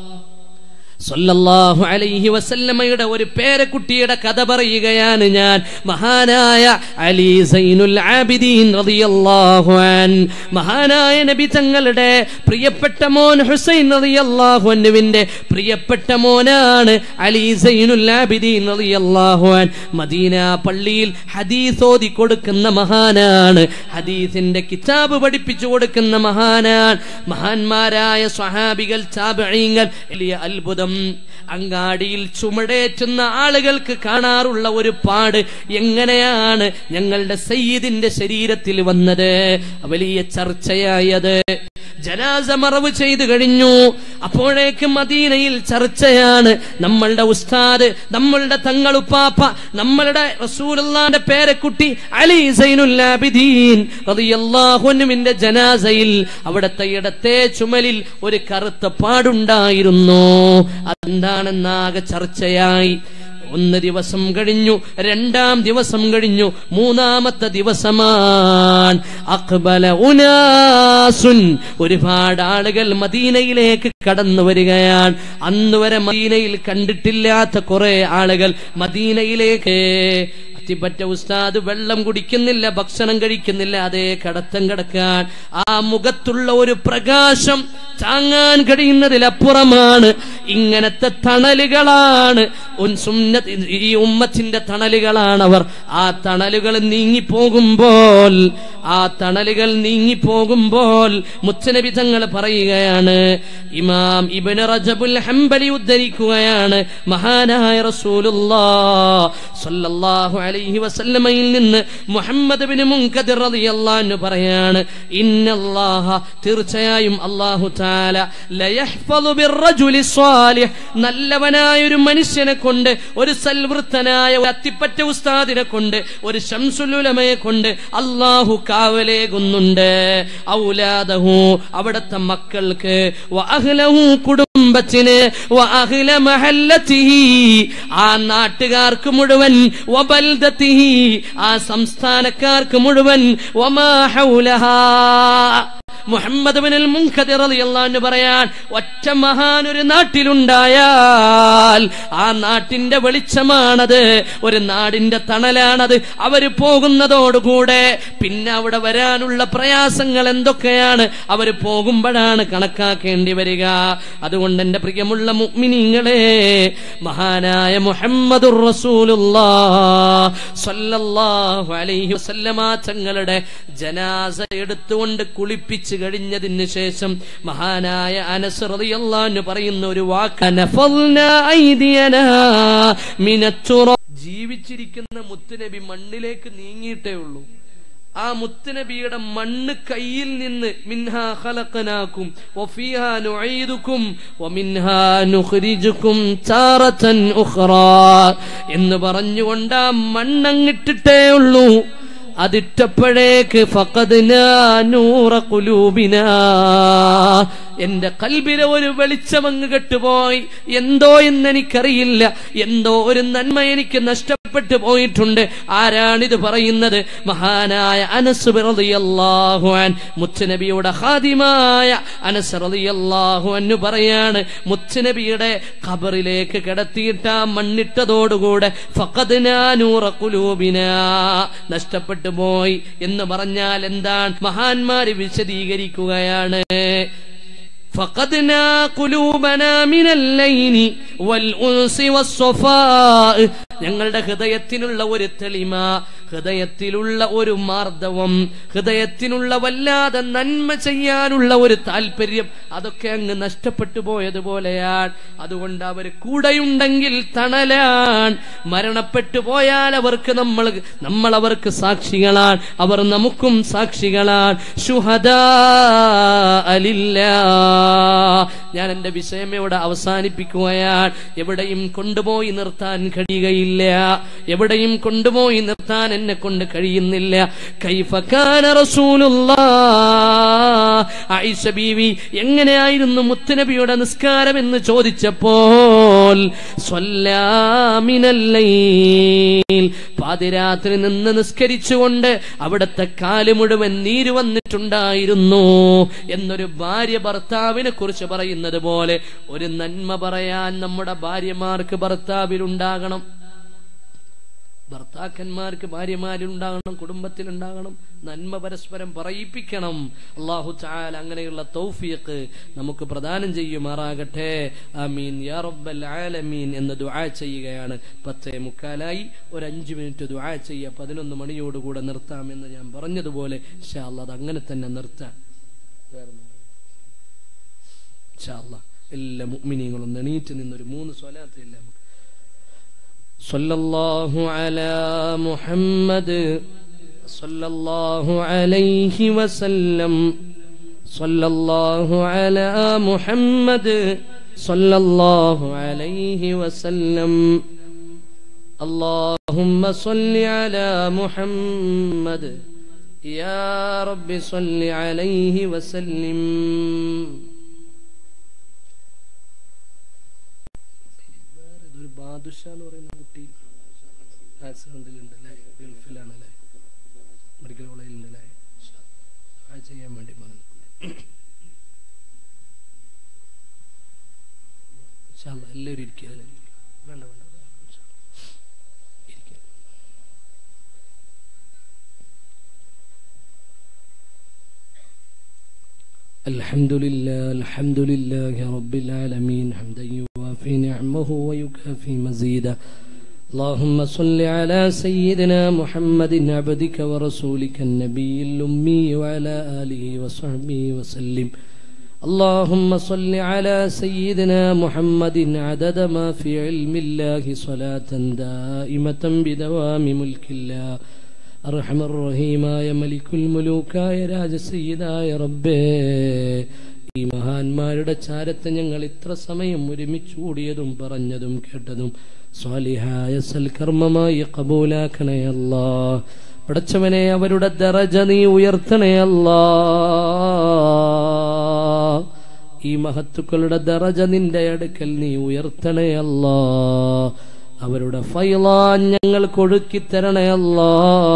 സല്ലല്ലാഹു അലൈഹി വസല്ലമയുടെ ഒരു പേരക്കുട്ടിയുടെ കഥ പറയുകയാണ് ഞാൻ മഹാനായ അലി സൈനുൽ ആബിദീൻ റളിയല്ലാഹു അൻ മഹാനായ നബി തങ്ങളുടെ പ്രിയപ്പെട്ട മോൻ ഹുസൈൻ റളിയല്ലാഹു അൻഹുവിന്റെ പ്രിയപ്പെട്ട മോനാണ് അലി സൈനുൽ ആബിദീൻ റളിയല്ലാഹു അൻ മദീന പള്ളിയിൽ ഹദീസ് ഓതി കൊടുക്കുന്ന മഹാനാണ് ഹദീസിന്റെ കിതാബ് പഠിപ്പിച്ചു കൊടുക്കുന്ന മഹാനാണ് മഹാന്മാരായ സ്വഹാബികൾ താബഈങ്ങൾ വലിയ അത്ഭുതം അങ്ങാടിയിൽ ചുമടേറ്റുന്ന ആളുകൾക്ക് കാണാറുള്ള ഒരു പാട് എങ്ങനെയാണ് ഞങ്ങളുടെ സയ്യിദിന്റെ ശരീരത്തിൽ വന്നത് വലിയ ചർച്ചയായത് ജനാസ മറവ് ചെയ്തു കഴിഞ്ഞു അപ്പോഴേക്ക് മദീനയിൽ ചർച്ചയാണ് നമ്മളുടെ ഉസ്താദ് നമ്മളുടെ തങ്ങളുപ്പാപ്പ നമ്മളുടെ റസൂലുള്ളാന്റെ പേരക്കുട്ടി അലി സൈനുല്ലാബിദീൻ റളിയല്ലാഹുവിന്റെ ജനാസയിൽ അവിടത്തെ ഇടത്തെ ചുമലിൽ ഒരു കറുത്ത പാടുണ്ടായിരുന്നു അതെന്താണെന്നാകെ ചർച്ചയായി ഒന്ന് ദിവസം കഴിഞ്ഞു രണ്ടാം ദിവസം കഴിഞ്ഞു മൂന്നാമത്തെ ദിവസമാണ് അക്ബല ഉനാസുൻ ഒരുപാട് ആളുകൾ മദീനയിലേക്ക് കടന്നു വരികയാണ് അന്ന് വരെ മദീനയിൽ കണ്ടിട്ടില്ലാത്ത കുറെ ആളുകൾ മദീനയിലേക്ക് അത്തിപ്പറ്റ ഉസ്താദ് വെള്ളം കുടിക്കുന്നില്ല ഭക്ഷണം കഴിക്കുന്നില്ല അതേ കടത്തം കിടക്കാൻ ആ മുഖത്തുള്ള ഒരു പ്രകാശം താങ്ങാൻ കഴിയുന്നതിലപ്പുറമാണ് ഇങ്ങനത്തെ തണലുകളാണ് ഉൻ സുന്നത്ത് ഈ ഉമ്മത്തിന്റെ തണലുകളാണ് അവർ ആ തണലുകൾ നീങ്ങിപ്പോകുമ്പോൾ ആ തണലുകൾ നീങ്ങിപ്പോകുമ്പോൾ മുത്തനബി തങ്ങൾ പറയുകയാണ് ഇമാം ഇബ്നു റജബുൽ ഹംബലി ഉദ്ധരിക്കുകയാണ് മഹാനായ റസൂലുള്ളാഹ് സ്വല്ലല്ലാഹു അലൈഹി വസല്ലമയിൽ നിന്ന് മുഹമ്മദ് ബിൻ മുൻകദിർ റളിയല്ലാഹു അൻഹു പറയാണ് ഇന്നല്ലാഹ തീർച്ചയായും അല്ലാഹു തആല ലയഹ്ഫളു ബിർറജുലി സ്വാലിഹ് നല്ലവനായ ഒരു മനുഷ്യനെ കൊണ്ട് ഒരു സൽവൃത്തനായ ഒരു അത്തിപ്പറ്റ ഉസ്താദിനെ കൊണ്ട് ഒരു ശംസുലുലമയെ കൊണ്ട് അള്ളാഹു കാവലേകുന്നുണ്ട് ഔലാദഹു അവിടത്തെ മക്കൾക്ക് വഅഹ്ലഹു കുടുംബത്തിന് വഅഹ്ല മഹല്ലത്തിഹി ആ നാട്ടുകാർക്ക് മുഴുവൻ വബൽദത്തിഹി ആ സംസ്ഥാനക്കാർക്ക് മുഴുവൻ വമാ ഹൗലഹാ മുഹമ്മദ് ബിനുൽ മുൻഖദിർ റളിയല്ലാഹു അൻഹു പറയാൻ ഒറ്റ മഹാൻ ഒരു നാട്ടിലുണ്ടായാൽ ആ നാട്ടിന്റെ വെളിച്ചമാണത് ഒരു നാടിന്റെ തണലാണത് അവര് പോകുന്നതോടുകൂടെ പിന്നെ അവിടെ വരാനുള്ള പ്രയാസങ്ങൾ എന്തൊക്കെയാണ് അവര് പോകുമ്പോഴാണ് കണക്കാക്കേണ്ടി വരിക അതുകൊണ്ട് എന്റെ പ്രിയമുള്ള മുഅ്മിനീങ്ങളെ മഹാനായ മുഹമ്മദുർ റസൂലുള്ളാഹ് സ്വല്ലല്ലാഹു അലൈഹി വസല്ലമ തങ്ങളുടെ ജനാസ എടുത്തുകൊണ്ട് കുളിപ്പിച്ചു കഴിഞ്ഞതിന് ശേഷം മഹാനായ അനസ് റളിയല്ലാഹു അൻഹു പറയുന്ന ഒരു വാക്ക് നഫൽനാ ഐദിയനാ മിനച്ചുറ ജീവിച്ചിരിക്കുന്ന മുത്തുനബി മണ്ണിലേക്ക് നീങ്ങിയിട്ടേ ഉള്ളൂ ആ മുത്തുനബിയുടെ മണ്ണ് കയ്യിൽ നിന്ന് മിൻഹാ ഖലഖനാക്കും വഫീഹാ നുഈദുക്കും വമിൻഹാ നുഖ്രിജുക്കും താറതൻ ഉഖ്റാ എന്ന് പറഞ്ഞുകൊണ്ട് ആ മണ്ണങ്ങിട്ടിട്ടേ ഉള്ളൂ അതിട്ടപ്പോഴേക്ക് ഫഖദ്നാ നൂറ ഖുലൂബിനാ എന്റെ കൽബിലെ ഒരു വെളിച്ചമങ്ങ് കെട്ടുപോയി എന്തോ എന്ന് എനിക്കറിയില്ല എന്തോ ഒരു നന്മ എനിക്ക് നഷ്ടപ്പെട്ടു പോയിട്ടുണ്ട് ആരാണിത് പറയുന്നത് മഹാനായ അനസ് റളിയല്ലാഹു അൻ മുത്തുനബിയുടെ ഖാദിമായ അനസ് റളിയല്ലാഹു അന്നു പറയാണ് മുത്തുനബിയുടെ ഖബറിലേക്ക് കിടത്തിയിട്ട് ആ മണ്ണിട്ടതോടുകൂടെ ഫഖദ്നാ നൂറ ഖുലൂബിനാ നഷ്ടപ്പെട്ടു പോയി എന്ന് പറഞ്ഞാൽ എന്താണ് മഹാന്മാര് വിശദീകരിക്കുകയാണ് فقدنا قلوبنا من اللين والأنس والصفاء ഞങ്ങളുടെ ഹൃദയത്തിനുള്ള ഒരു തെളിമ ഹൃദയത്തിലുള്ള ഒരു മാർദ്ദവം ഹൃദയത്തിനുള്ള വല്ലാതെ നന്മ ചെയ്യാനുള്ള ഒരു താല്പര്യം അതൊക്കെ അങ്ങ് നഷ്ടപ്പെട്ടു പോയതുപോലെയാണ് അതുകൊണ്ട് അവർ കൂടെയുണ്ടെങ്കിൽ തണലാൻ മരണപ്പെട്ടു പോയാൽ അവർക്ക് നമ്മൾ നമ്മൾ അവർക്ക് സാക്ഷികളാണ് അവർ നമുക്കും സാക്ഷികളാണ് ശുഹദാ അലില്ല ഞാൻ എന്റെ വിഷയം ഇവിടെ അവസാനിപ്പിക്കുകയാണ് എവിടെയും കൊണ്ടുപോയി നിർത്താൻ കഴിയുകയില്ല എവിടെയും കൊണ്ടുപോയി നിർത്താൻ എന്നെ കൊണ്ട് കഴിയുന്നില്ല കൈഫക്കാന റസൂലുള്ള ആയിഷ ബീവി എങ്ങനെയായിരുന്നു മുത്തുനബിയുടെ നിസ്കാരം എന്ന് ചോദിച്ചപ്പോൾ സ്വല്ലാമിനല്ലയിൽ പാതിരാത്രി നിന്ന് നിസ്കരിച്ചുകൊണ്ട് അവിടുത്തെ കാല് മുഴുവൻ നീര് വന്നിട്ടുണ്ടായിരുന്നു എന്നൊരു ഭാര്യ ഭർത്താവിനെ കുറിച്ച് പറയുന്നത് പോലെ ഒരു നന്മ പറയാൻ നമ്മുടെ ഭാര്യമാർക്ക് ഭർത്താവിലുണ്ടാകണം ഭർത്താക്കന്മാർക്ക് ഭാര്യമാരുണ്ടാകണം കുടുംബത്തിലുണ്ടാകണം നന്മ പരസ്പരം പറയിപ്പിക്കണം അള്ളാഹു ചാൽ അങ്ങനെയുള്ള തൗഫീഖ് നമുക്ക് പ്രദാനം ചെയ്യുമാറാകട്ടെ ആമീൻ യാ റബ്ബൽ ആലമീൻ എന്ന് ദുആ ചെയ്യുകയാണ് പത്തേ മുക്കാലായി ഒരു അഞ്ച് മിനിറ്റ് ദുആ ചെയ്യുക പതിനൊന്ന് മണിയോടുകൂടെ നിർത്താമെന്ന് ഞാൻ പറഞ്ഞതുപോലെ ഇൻഷാ അല്ലാ അത് അങ്ങനെ തന്നെ നിർത്താൻ ഇൻഷാ അല്ലാ എല്ലാ മുഅ്മിനീങ്ങളും എണീറ്റ് നിന്നൊരു മൂന്ന് സ്വലാത്ത് ഇല്ല നമുക്ക് صلى الله على محمد صلى الله عليه وسلم صلى الله على محمد صلى الله عليه وسلم اللهم صل على محمد يا رب صل عليه وسلم ഒരു ബാദുഷ എന്ന് പറയുന്ന കുട്ടി ആക്സിഡന്റിലുണ്ടല്ലേ ഗൾഫിലാണല്ലേ മെഡിക്കൽ കോളേജിലുണ്ടല്ലേ ആ ചെയ്യാൻ വേണ്ടി പറഞ്ഞു ഇൻഷാ അല്ലാ, എല്ലാവരും ഇരിക്കുക എല്ലാവരും ഇരിക്കുക. വേണ്ട വേണ്ട ഇൻഷാ അല്ലാ. ഇരിക്കുക. الحمد لله الحمد لله رب العالمين حمدا يوافي نعمه ويكافي مزيدا اللهم صل على سيدنا محمد عبدك ورسولك النبي الأمي وعلى آله وصحبه وسلم اللهم صل على سيدنا محمد عدد ما في علم الله صلاة دائمة بدوام ملك الله അർഹമ റഹീമായ മലിക്കുൽ മുലൂക്കായ രാജസയ്യിദായ റബ്ബേ ഈ മഹാന്മാരുടെ ചാരത്ത് ഞങ്ങൾ ഇത്ര സമയം ഒരുമിച്ച് കൂടിയതും പറഞ്ഞതും കേട്ടതും സ്വാലിഹായ സൽക്കർമ്മമായി കബൂലാക്കണേ അല്ലാ പടച്ചവനെ അവരുടെ ദറജ നീ ഉയർത്തണേ അല്ലാ ഈ മഹത്തുക്കളുടെ ദറജ നിന്റെ അടുക്കൽ നീ ഉയർത്തണേ അല്ലാ അവരുടെ ഫൈലാൻ ഞങ്ങൾ കൊഴുക്കി തരണേ അല്ലാ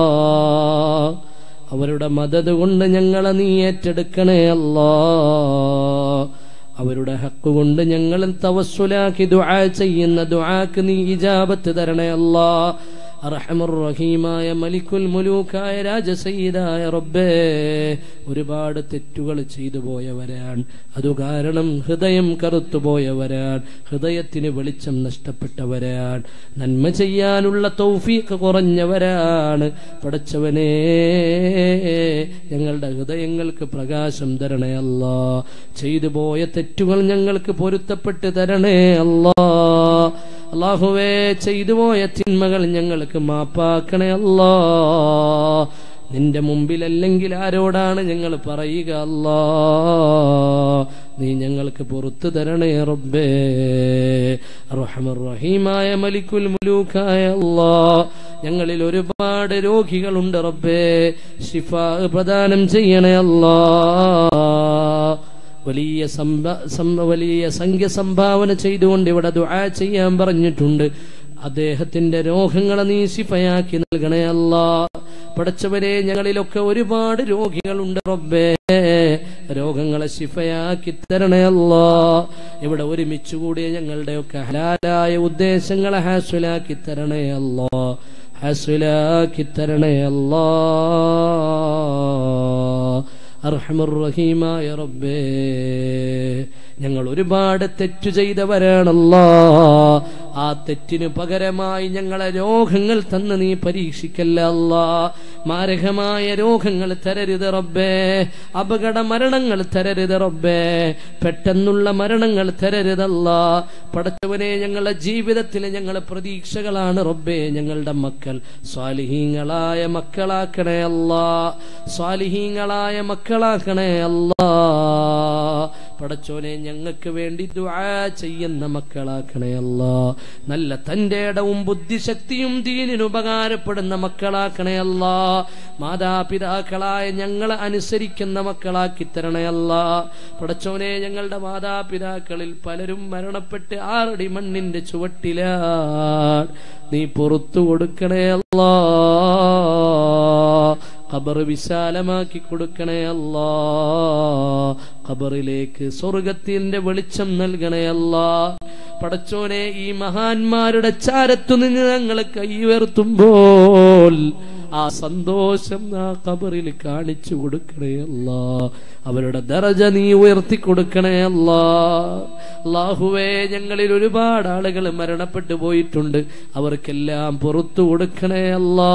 അവരുടെ മദത് കൊണ്ട് ഞങ്ങളെ നീ ഏറ്റെടുക്കണേ അല്ലാ അവരുടെ ഹക്ക് കൊണ്ട് ഞങ്ങൾ തവസ്സുലാക്കി ദുആ ചെയ്യുന്ന ദുആക്ക് നീ ഇജാബത്ത് തരണേ അല്ലാ അർഹമർ റഹീമായ മലിക്കുൽ മുലൂക്കായ രാജസയ്യിദായ റബ്ബേ ഒരുപാട് തെറ്റുകൾ ചെയ്തു പോയവരാണ് അതു കാരണം ഹൃദയം കറുത്തുപോയവരാണ് ഹൃദയത്തിന് വെളിച്ചം നഷ്ടപ്പെട്ടവരാണ് നന്മ ചെയ്യാനുള്ള തൗഫീഖ് കുറഞ്ഞവരാണ് പടച്ചവനെ ഞങ്ങളുടെ ഹൃദയങ്ങൾക്ക് പ്രകാശം തരണേ അല്ലാ ചെയ്തു പോയ തെറ്റുകൾ ഞങ്ങൾക്ക് പൊരുത്തപ്പെട്ട് തരണേ അല്ലാ അള്ളാഹുവേ ചെയ്തു പോയ തിന്മകൾ ഞങ്ങൾക്ക് മാപ്പാക്കണേ അല്ലാ നിന്റെ മുമ്പിലല്ലെങ്കിൽ ആരോടാണ് ഞങ്ങൾ പറയുക അല്ലാ നീ ഞങ്ങൾക്ക് പുറത്തു തരണേ റബ്ബേ റഹ്മർ റഹീമായ മലിക്കുൽ മുലൂക്കായ അല്ലാ ഞങ്ങളിൽ ഒരുപാട് രോഗികളുണ്ട് റബ്ബേ ഷിഫ പ്രദാനം ചെയ്യണേ അല്ലാ വലിയ സംഭ- സം- വലിയ സംഖ്യ സംഭാവന ചെയ്തുകൊണ്ട് ഇവിടെ ദുആ ചെയ്യാൻ പറഞ്ഞിട്ടുണ്ട് അദ്ദേഹത്തിന്റെ രോഗങ്ങളെ നീ ശിഫയാക്കി നൽകണേ അല്ല പടച്ചവരെ ഞങ്ങളിലൊക്കെ ഒരുപാട് രോഗികളുണ്ട് റബ്ബേ രോഗങ്ങളെ ശിഫയാക്കി തരണേ അല്ല ഇവിടെ ഒരുമിച്ച് കൂടിയ ഞങ്ങളുടെയൊക്കെ ഹലാലായ ഉദ്ദേശങ്ങളെ ഹാസുലാക്കി തരണേ അല്ല ഹാസുലാക്കി തരണേ അല്ലാ അർഹമുറഹീമായ റബ്ബേ ഞങ്ങൾ ഒരുപാട് തെറ്റു ചെയ്തവരാണല്ലോ ആ തെറ്റിന് പകരമായി ഞങ്ങളെ രോഗങ്ങൾ തന്ന് നീ പരീക്ഷിക്കല്ല അല്ല മാരകമായ രോഗങ്ങൾ തരരുത് റബ്ബേ അപകട മരണങ്ങൾ തരരുത് റബ്ബേ പെട്ടെന്നുള്ള മരണങ്ങൾ തരരുതല്ല പടച്ചവനെ ഞങ്ങളുടെ ജീവിതത്തിൽ ഞങ്ങളെ പ്രതീക്ഷകളാണ് റബ്ബേ ഞങ്ങളുടെ മക്കൾ സ്വാലിഹീങ്ങളായ മക്കളാക്കണേ അല്ല സ്വാലിഹീങ്ങളായ മക്കളാക്കണേ അല്ലാ പടച്ചോനെ ഞങ്ങൾക്ക് വേണ്ടി ദുആ ചെയ്യുന്ന മക്കളാക്കണേ അല്ല നല്ല തന്റെ ഇടവും ബുദ്ധിശക്തിയും ദീനിന് ഉപകാരപ്പെടുന്ന മക്കളാക്കണേ അല്ല മാതാപിതാക്കളായ ഞങ്ങളെ അനുസരിക്കുന്ന മക്കളാക്കി തരണേ അല്ല പടച്ചോനെ ഞങ്ങളുടെ മാതാപിതാക്കളിൽ പലരും മരണപ്പെട്ട് ആറടി മണ്ണിന്റെ ചുവട്ടിലാണ് നീ പുറത്തു കൊടുക്കണേ അല്ലാ ഖബർ വിശാലമാക്കി കൊടുക്കണേ അല്ലാ ഖബറിലേക്ക് സ്വർഗത്തിന്റെ വെളിച്ചം നൽകണേ അല്ലാ പടച്ചോനെ ഈ മഹാന്മാരുടെ ചാരത്തു നിന്ന് ഞങ്ങൾ കൈ ഉയർത്തുമ്പോൾ ആ സന്തോഷം ആ ഖബറിൽ കാണിച്ചു കൊടുക്കണേ അല്ലാ അവരുടെ ദറജ നീ ഉയർത്തി കൊടുക്കണേ അല്ലാ അല്ലാഹുവേ ഞങ്ങളിൽ ഒരുപാട് ആളുകൾ മരണപ്പെട്ടു പോയിട്ടുണ്ട് അവർക്കെല്ലാം പുറത്തു കൊടുക്കണേ അല്ലാ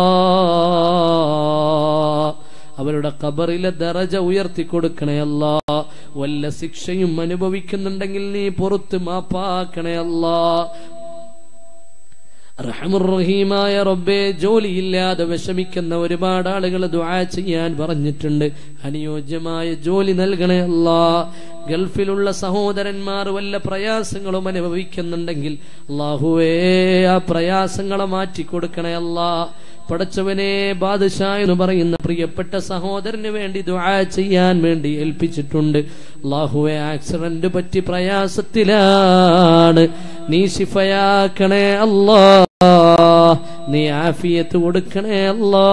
അവരുടെ ഖബറിലെ ദറജ ഉയർത്തി കൊടുക്കണേ അല്ല വല്ല ശിക്ഷയും അനുഭവിക്കുന്നുണ്ടെങ്കിൽ നീ പുറത്ത് മാപ്പാക്കണേ അല്ല റഹമുറഹീമായ റബ്ബെ ജോലിയില്ലാതെ വിഷമിക്കുന്ന ഒരുപാട് ആളുകൾ ദുആ ചെയ്യാൻ പറഞ്ഞിട്ടുണ്ട് അനുയോജ്യമായ ജോലി നൽകണേ അല്ല ഗൾഫിലുള്ള സഹോദരന്മാർ വല്ല പ്രയാസങ്ങളും അനുഭവിക്കുന്നുണ്ടെങ്കിൽ അള്ളാഹുവേ ആ പ്രയാസങ്ങളെ മാറ്റിക്കൊടുക്കണേ അല്ല പടച്ചവനെ ബാദുഷാ എന്ന് പറയുന്ന പ്രിയപ്പെട്ട സഹോദരന് വേണ്ടി ദുആ ചെയ്യാൻ വേണ്ടി ഏൽപ്പിച്ചിട്ടുണ്ട് അള്ളാഹുവെ ആക്സിഡന്റ് പറ്റി പ്രയാസത്തിലാണ് നീ ശിഫയാക്കണേ അല്ലാ നീ ആഫിയത്ത് കൊടുക്കണേ അല്ലാ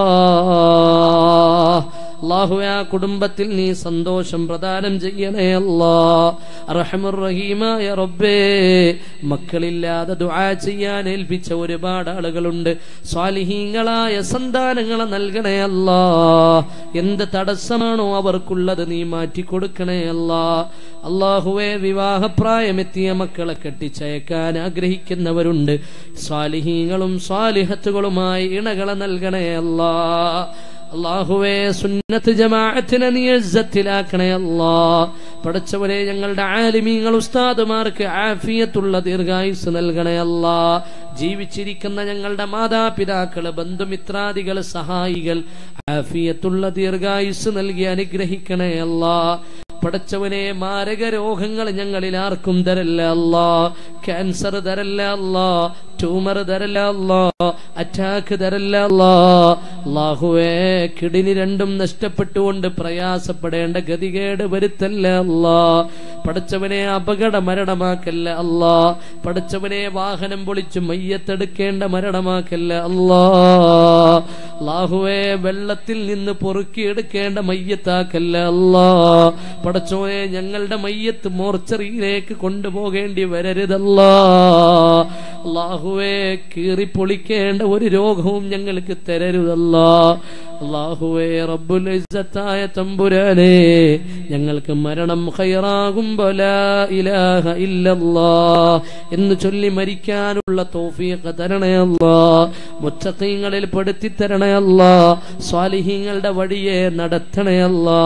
അള്ളാഹുവെ ആ കുടുംബത്തിൽ നീ സന്തോഷം പ്രദാനം ചെയ്യണേ അല്ലാ റഹമുറഹീമായ റബ്ബേ മക്കളില്ലാതെ ദുആ ചെയ്യാൻ ഏൽപ്പിച്ച ഒരുപാട് ആളുകളുണ്ട് സ്വാലിഹീങ്ങളായ സന്താനങ്ങളെ നൽകണേ അല്ലാ എന്ത് തടസ്സമാണോ അവർക്കുള്ളത് നീ മാറ്റി കൊടുക്കണേ അല്ലാ അള്ളാഹുവെ വിവാഹപ്രായമെത്തിയ മക്കളെ കെട്ടിച്ചയക്കാൻ ആഗ്രഹിക്കുന്നവരുണ്ട് സ്വാലിഹീങ്ങളും സ്വാലിഹത്തുകളുമായി ഇണകളെ നൽകണേ അല്ലാ അള്ളാഹുവേ സുന്നത്ത് ജമാഅത്തിനെ നീ ഇസ്സത്തിലാക്കണേ അല്ലാ പടച്ചവരെ ഞങ്ങളുടെ ആലിമീങ്ങൾ ഉസ്താദുമാർക്ക് ആഫിയത്തുള്ള ദീർഘായുസ് നൽകണേ അല്ലാ ജീവിച്ചിരിക്കുന്ന ഞങ്ങളുടെ മാതാപിതാക്കള് ബന്ധുമിത്രാദികള് സഹായികൾ ആഫിയത്തുള്ള ദീർഘായുസ് നൽകി അനുഗ്രഹിക്കണേ അല്ലാ പടച്ചവനെ മാരക രോഗങ്ങൾ ഞങ്ങളിൽ ആർക്കും തരല്ല അല്ലാ ക്യാൻസർ തരല്ല അല്ലാ ട്യൂമർ തരല്ല അല്ലാ അറ്റാക്ക് തരല്ല അല്ലാ അള്ളാഹുവേ കിഡിനി രണ്ടും നഷ്ടപ്പെട്ടുകൊണ്ട് പ്രയാസപ്പെടേണ്ട ഗതികേട് വരുത്തല്ല അല്ലാ പടച്ചവനെ അപകട മരണമാക്കല്ല അല്ലാ പടച്ചവനെ വാഹനം പൊളിച്ച് മയ്യത്തെടുക്കേണ്ട മരണമാക്കല്ല അല്ലാ അള്ളാഹുവേ വെള്ളത്തിൽ നിന്ന് പൊറുക്കിയെടുക്കേണ്ട മയ്യത്താക്കല്ല അല്ലാ പടച്ചോനെ ഞങ്ങളുടെ മയ്യത്ത് മോർച്ചറിയിലേക്ക് കൊണ്ടുപോകേണ്ടി വരരുതല്ലാ അള്ളാഹുവേ കീറിപ്പൊളിക്കേണ്ട ഒരു രോഗവും ഞങ്ങൾക്ക് തരരുതല്ല അള്ളാഹുവേ റബ്ബുൽ ഇസ്സത്തായ തമ്പുരാനെ ഞങ്ങൾക്ക് മരണം ഖൈറാകുമ്പോ ലാ ഇലാഹ ഇല്ലല്ലാ എന്ന് ചൊല്ലി മരിക്കാനുള്ള തോഫീഖ് തരണേ അല്ലാ മുത്തഖീങ്ങളിൽ പെടുത്തി തരണേ അല്ലാ സ്വാലിഹീങ്ങളുടെ വഴിയെ നടത്തണേ അല്ലാ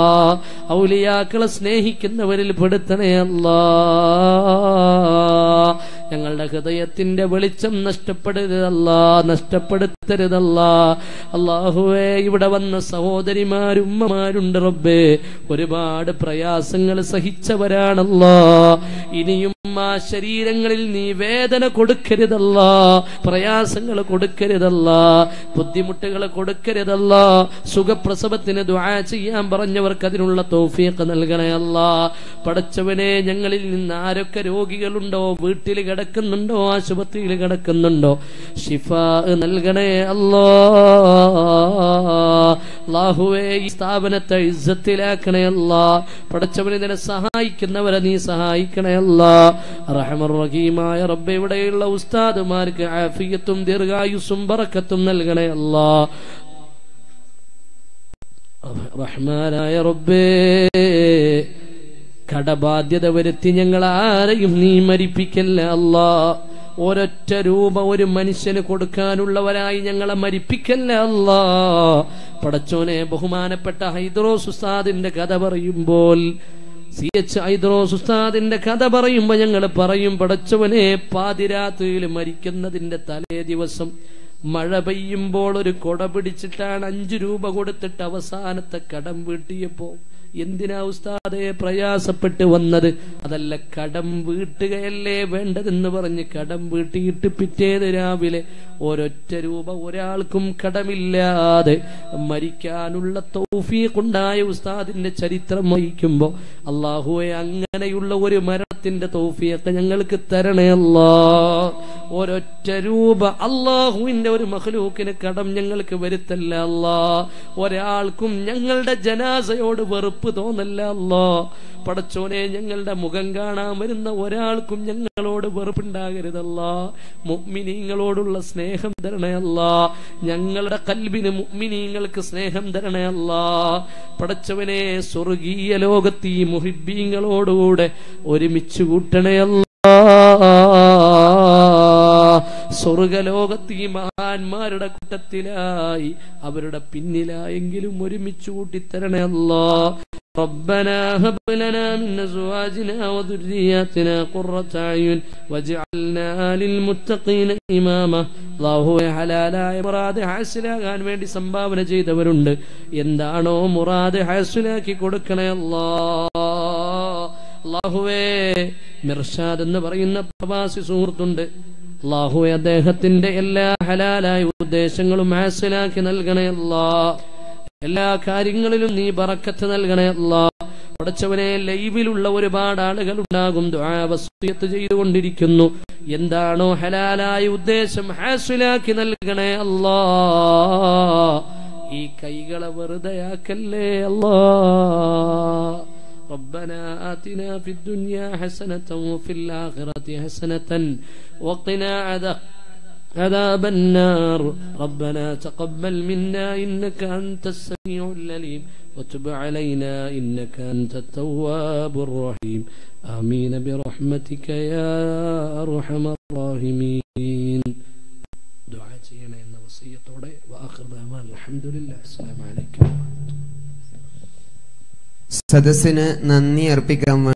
ഔലിയാക്കളെ സ്നേഹിക്കുന്നവരിൽ പെടുത്തണേ അല്ലാ ഞങ്ങൾ ഞങ്ങളുടെ ഹൃദയത്തിന്റെ വെളിച്ചം നഷ്ടപ്പെടരുതല്ല നഷ്ടപ്പെടുത്തരുതല്ല അള്ളാഹുവേ ഇവിടെ വന്ന സഹോദരിമാരും ഉമ്മമാരുണ്ട് റബ്ബേ ഒരുപാട് പ്രയാസങ്ങൾ സഹിച്ചവരാണല്ലോ ഇനിയും ആ ശരീരങ്ങളിൽ നീ വേദന കൊടുക്കരുതല്ല പ്രയാസങ്ങൾ കൊടുക്കരുതല്ല ബുദ്ധിമുട്ടുകൾ കൊടുക്കരുതല്ല സുഖപ്രസവത്തിന് ദുആ ചെയ്യാൻ പറഞ്ഞവർക്ക് അതിനുള്ള തൗഫീഖ് നൽകണേ അല്ല പടച്ചവനെ ഞങ്ങളിൽ നിന്ന് ആരൊക്കെ രോഗികളുണ്ടോ വീട്ടിൽ കിടക്കുന്നുണ്ടോ ആശുപത്രിയിൽ കിടക്കുന്നുണ്ടോ ഷിഫ നൽകണേ അല്ലോ ലാഹുവേ ഈ സ്ഥാപനത്തെ ഇസ്സത്തിലാക്കണേ അല്ല പടച്ചവനെ നിന്നെ സഹായിക്കുന്നവരെ നീ സഹായിക്കണേ അല്ല റഹമർ റഹീമായ റബ്ബെ ഇവിടെയുള്ള ഉസ്താദുമാർക്ക് ആഫിയത്തും ദീർഘായുസ്സും ബറക്കത്തും നൽകണേ അല്ല റഹ്മാനായ റബ്ബേ കടബാധ്യത വരുത്തി ഞങ്ങൾ ആരെയും നീ മരിപ്പിക്കല്ല അല്ലാ ഒരൊറ്റ രൂപ ഒരു മനുഷ്യന് കൊടുക്കാനുള്ളവരായി ഞങ്ങളെ മരിപ്പിക്കല്ല അല്ലാ പടച്ചോനെ ബഹുമാനപ്പെട്ട ഹൈദ്രോസ് ഉസ്താദിന്റെ കഥ പറയുമ്പോൾ സി എച്ച് ഹൈദ്രോസ് ഉസ്താദിന്റെ കഥ പറയുമ്പോ ഞങ്ങൾ പറയും പടച്ചവനെ പാതിരാത്രിയിൽ മരിക്കുന്നതിന്റെ തലേ ദിവസം മഴ പെയ്യുമ്പോൾ ഒരു കൊട പിടിച്ചിട്ടാണ് അഞ്ചു രൂപ കൊടുത്തിട്ട് അവസാനത്തെ കടം വീട്ടിയപ്പോ എന്തിനാ ഉസ്താദെ പ്രയാസപ്പെട്ട് വന്നത് അതല്ല കടം വീട്ടുകയല്ലേ വേണ്ടതെന്ന് പറഞ്ഞ് കടം വീട്ടിയിട്ട് പിറ്റേത് രാവിലെ ഒരൊറ്റ രൂപ ഒരാൾക്കും കടമില്ലാതെ മരിക്കാനുള്ള തൗഫീഖുണ്ടായ ഉസ്താദിന്റെ ചരിത്രം വഹിക്കുമ്പോ അള്ളാഹുവെ അങ്ങനെയുള്ള ഒരു മരണത്തിന്റെ തൗഫീഖ് ഞങ്ങൾക്ക് തരണേ അല്ലാ ഒരൊറ്റ രൂപ അള്ളാഹുവിന്റെ ഒരു മഹലൂക്കിന് കടം ഞങ്ങൾക്ക് വരുത്തല്ല അല്ലാ ഒരാൾക്കും ഞങ്ങളുടെ ജനാസയോട് വെറുപ്പ് തോന്നല്ല അല്ലാ പടച്ചോനെ ഞങ്ങളുടെ മുഖം കാണാൻ വരുന്ന ഒരാൾക്കും ഞങ്ങളോട് വെറുപ്പുണ്ടാകരുതല്ല മുഗ്മിനീങ്ങളോടുള്ള സ്നേഹം തരണയല്ല ഞങ്ങളുടെ കൽബിന് മുഗ്മിനീങ്ങൾക്ക് സ്നേഹം തരണയല്ല പടച്ചവനെ സ്വർഗീയ ലോകത്ത് ഈ മുഹിബീങ്ങളോടുകൂടെ ഒരുമിച്ച് കൂട്ടണയല്ല സ്വർഗലോകത്ത് ഈ മഹാന്മാരുടെ കൂട്ടത്തിലായി അവരുടെ പിന്നിലായെങ്കിലും ഒരുമിച്ച് കൂട്ടിത്തരണേ അല്ലാ ربنا هب لنا من ازواجنا وذرياتنا قرة اعين واجعلنا للمتقين اماما അള്ളാഹുവെ ഹലാലായ മുറാദ് ഹാസിലാകാൻ വേണ്ടി സംഭാവന ചെയ്തവരുണ്ട് എന്താണോ മുറാദ് ഹാസിലാക്കി കൊടുക്കണേ അല്ലാ അള്ളാഹുവേ മിർഷാദ് എന്ന് പറയുന്ന പ്രവാസി സുഹൃത്തുണ്ട് അള്ളാഹുവെ അദ്ദേഹത്തിന്റെ എല്ലാ ഹലാലായ ഉദ്ദേശങ്ങളും ഹാസിലാക്കി നൽകണേ അല്ലാ എല്ലാ കാര്യങ്ങളിലും നീ ബറക്കത്ത് നൽകണേ അല്ലാ പടച്ചവനെ ലൈവിലുള്ള ഒരുപാട് ആളുകൾ ഉണ്ടാകും വസ്തുയത്ത് ചെയ്തുകൊണ്ടിരിക്കുന്നു എന്താണോ ഹലാലായ ഉദ്ദേശം ഹാസിലാക്കി നൽകണേ അല്ലാ ഈ കൈകളെ വെറുതെയാക്കല്ലേ അല്ലാ ربنا آتنا في الدنيا حسنة وفي الآخرة حسنة وقنا عذاب عذاب النار ربنا تقبل منا إنك أنت السميع العليم وتب علينا إنك أنت التواب الرحيم آمين برحمتك يا أرحم الراحمين دعاء ചെയ്യണേ എന്ന വസിയത്തോടെ وآخر دعوانا الحمد لله السلام عليكم സദസ്സിന് നന്ദി അർപ്പിക്കാൻ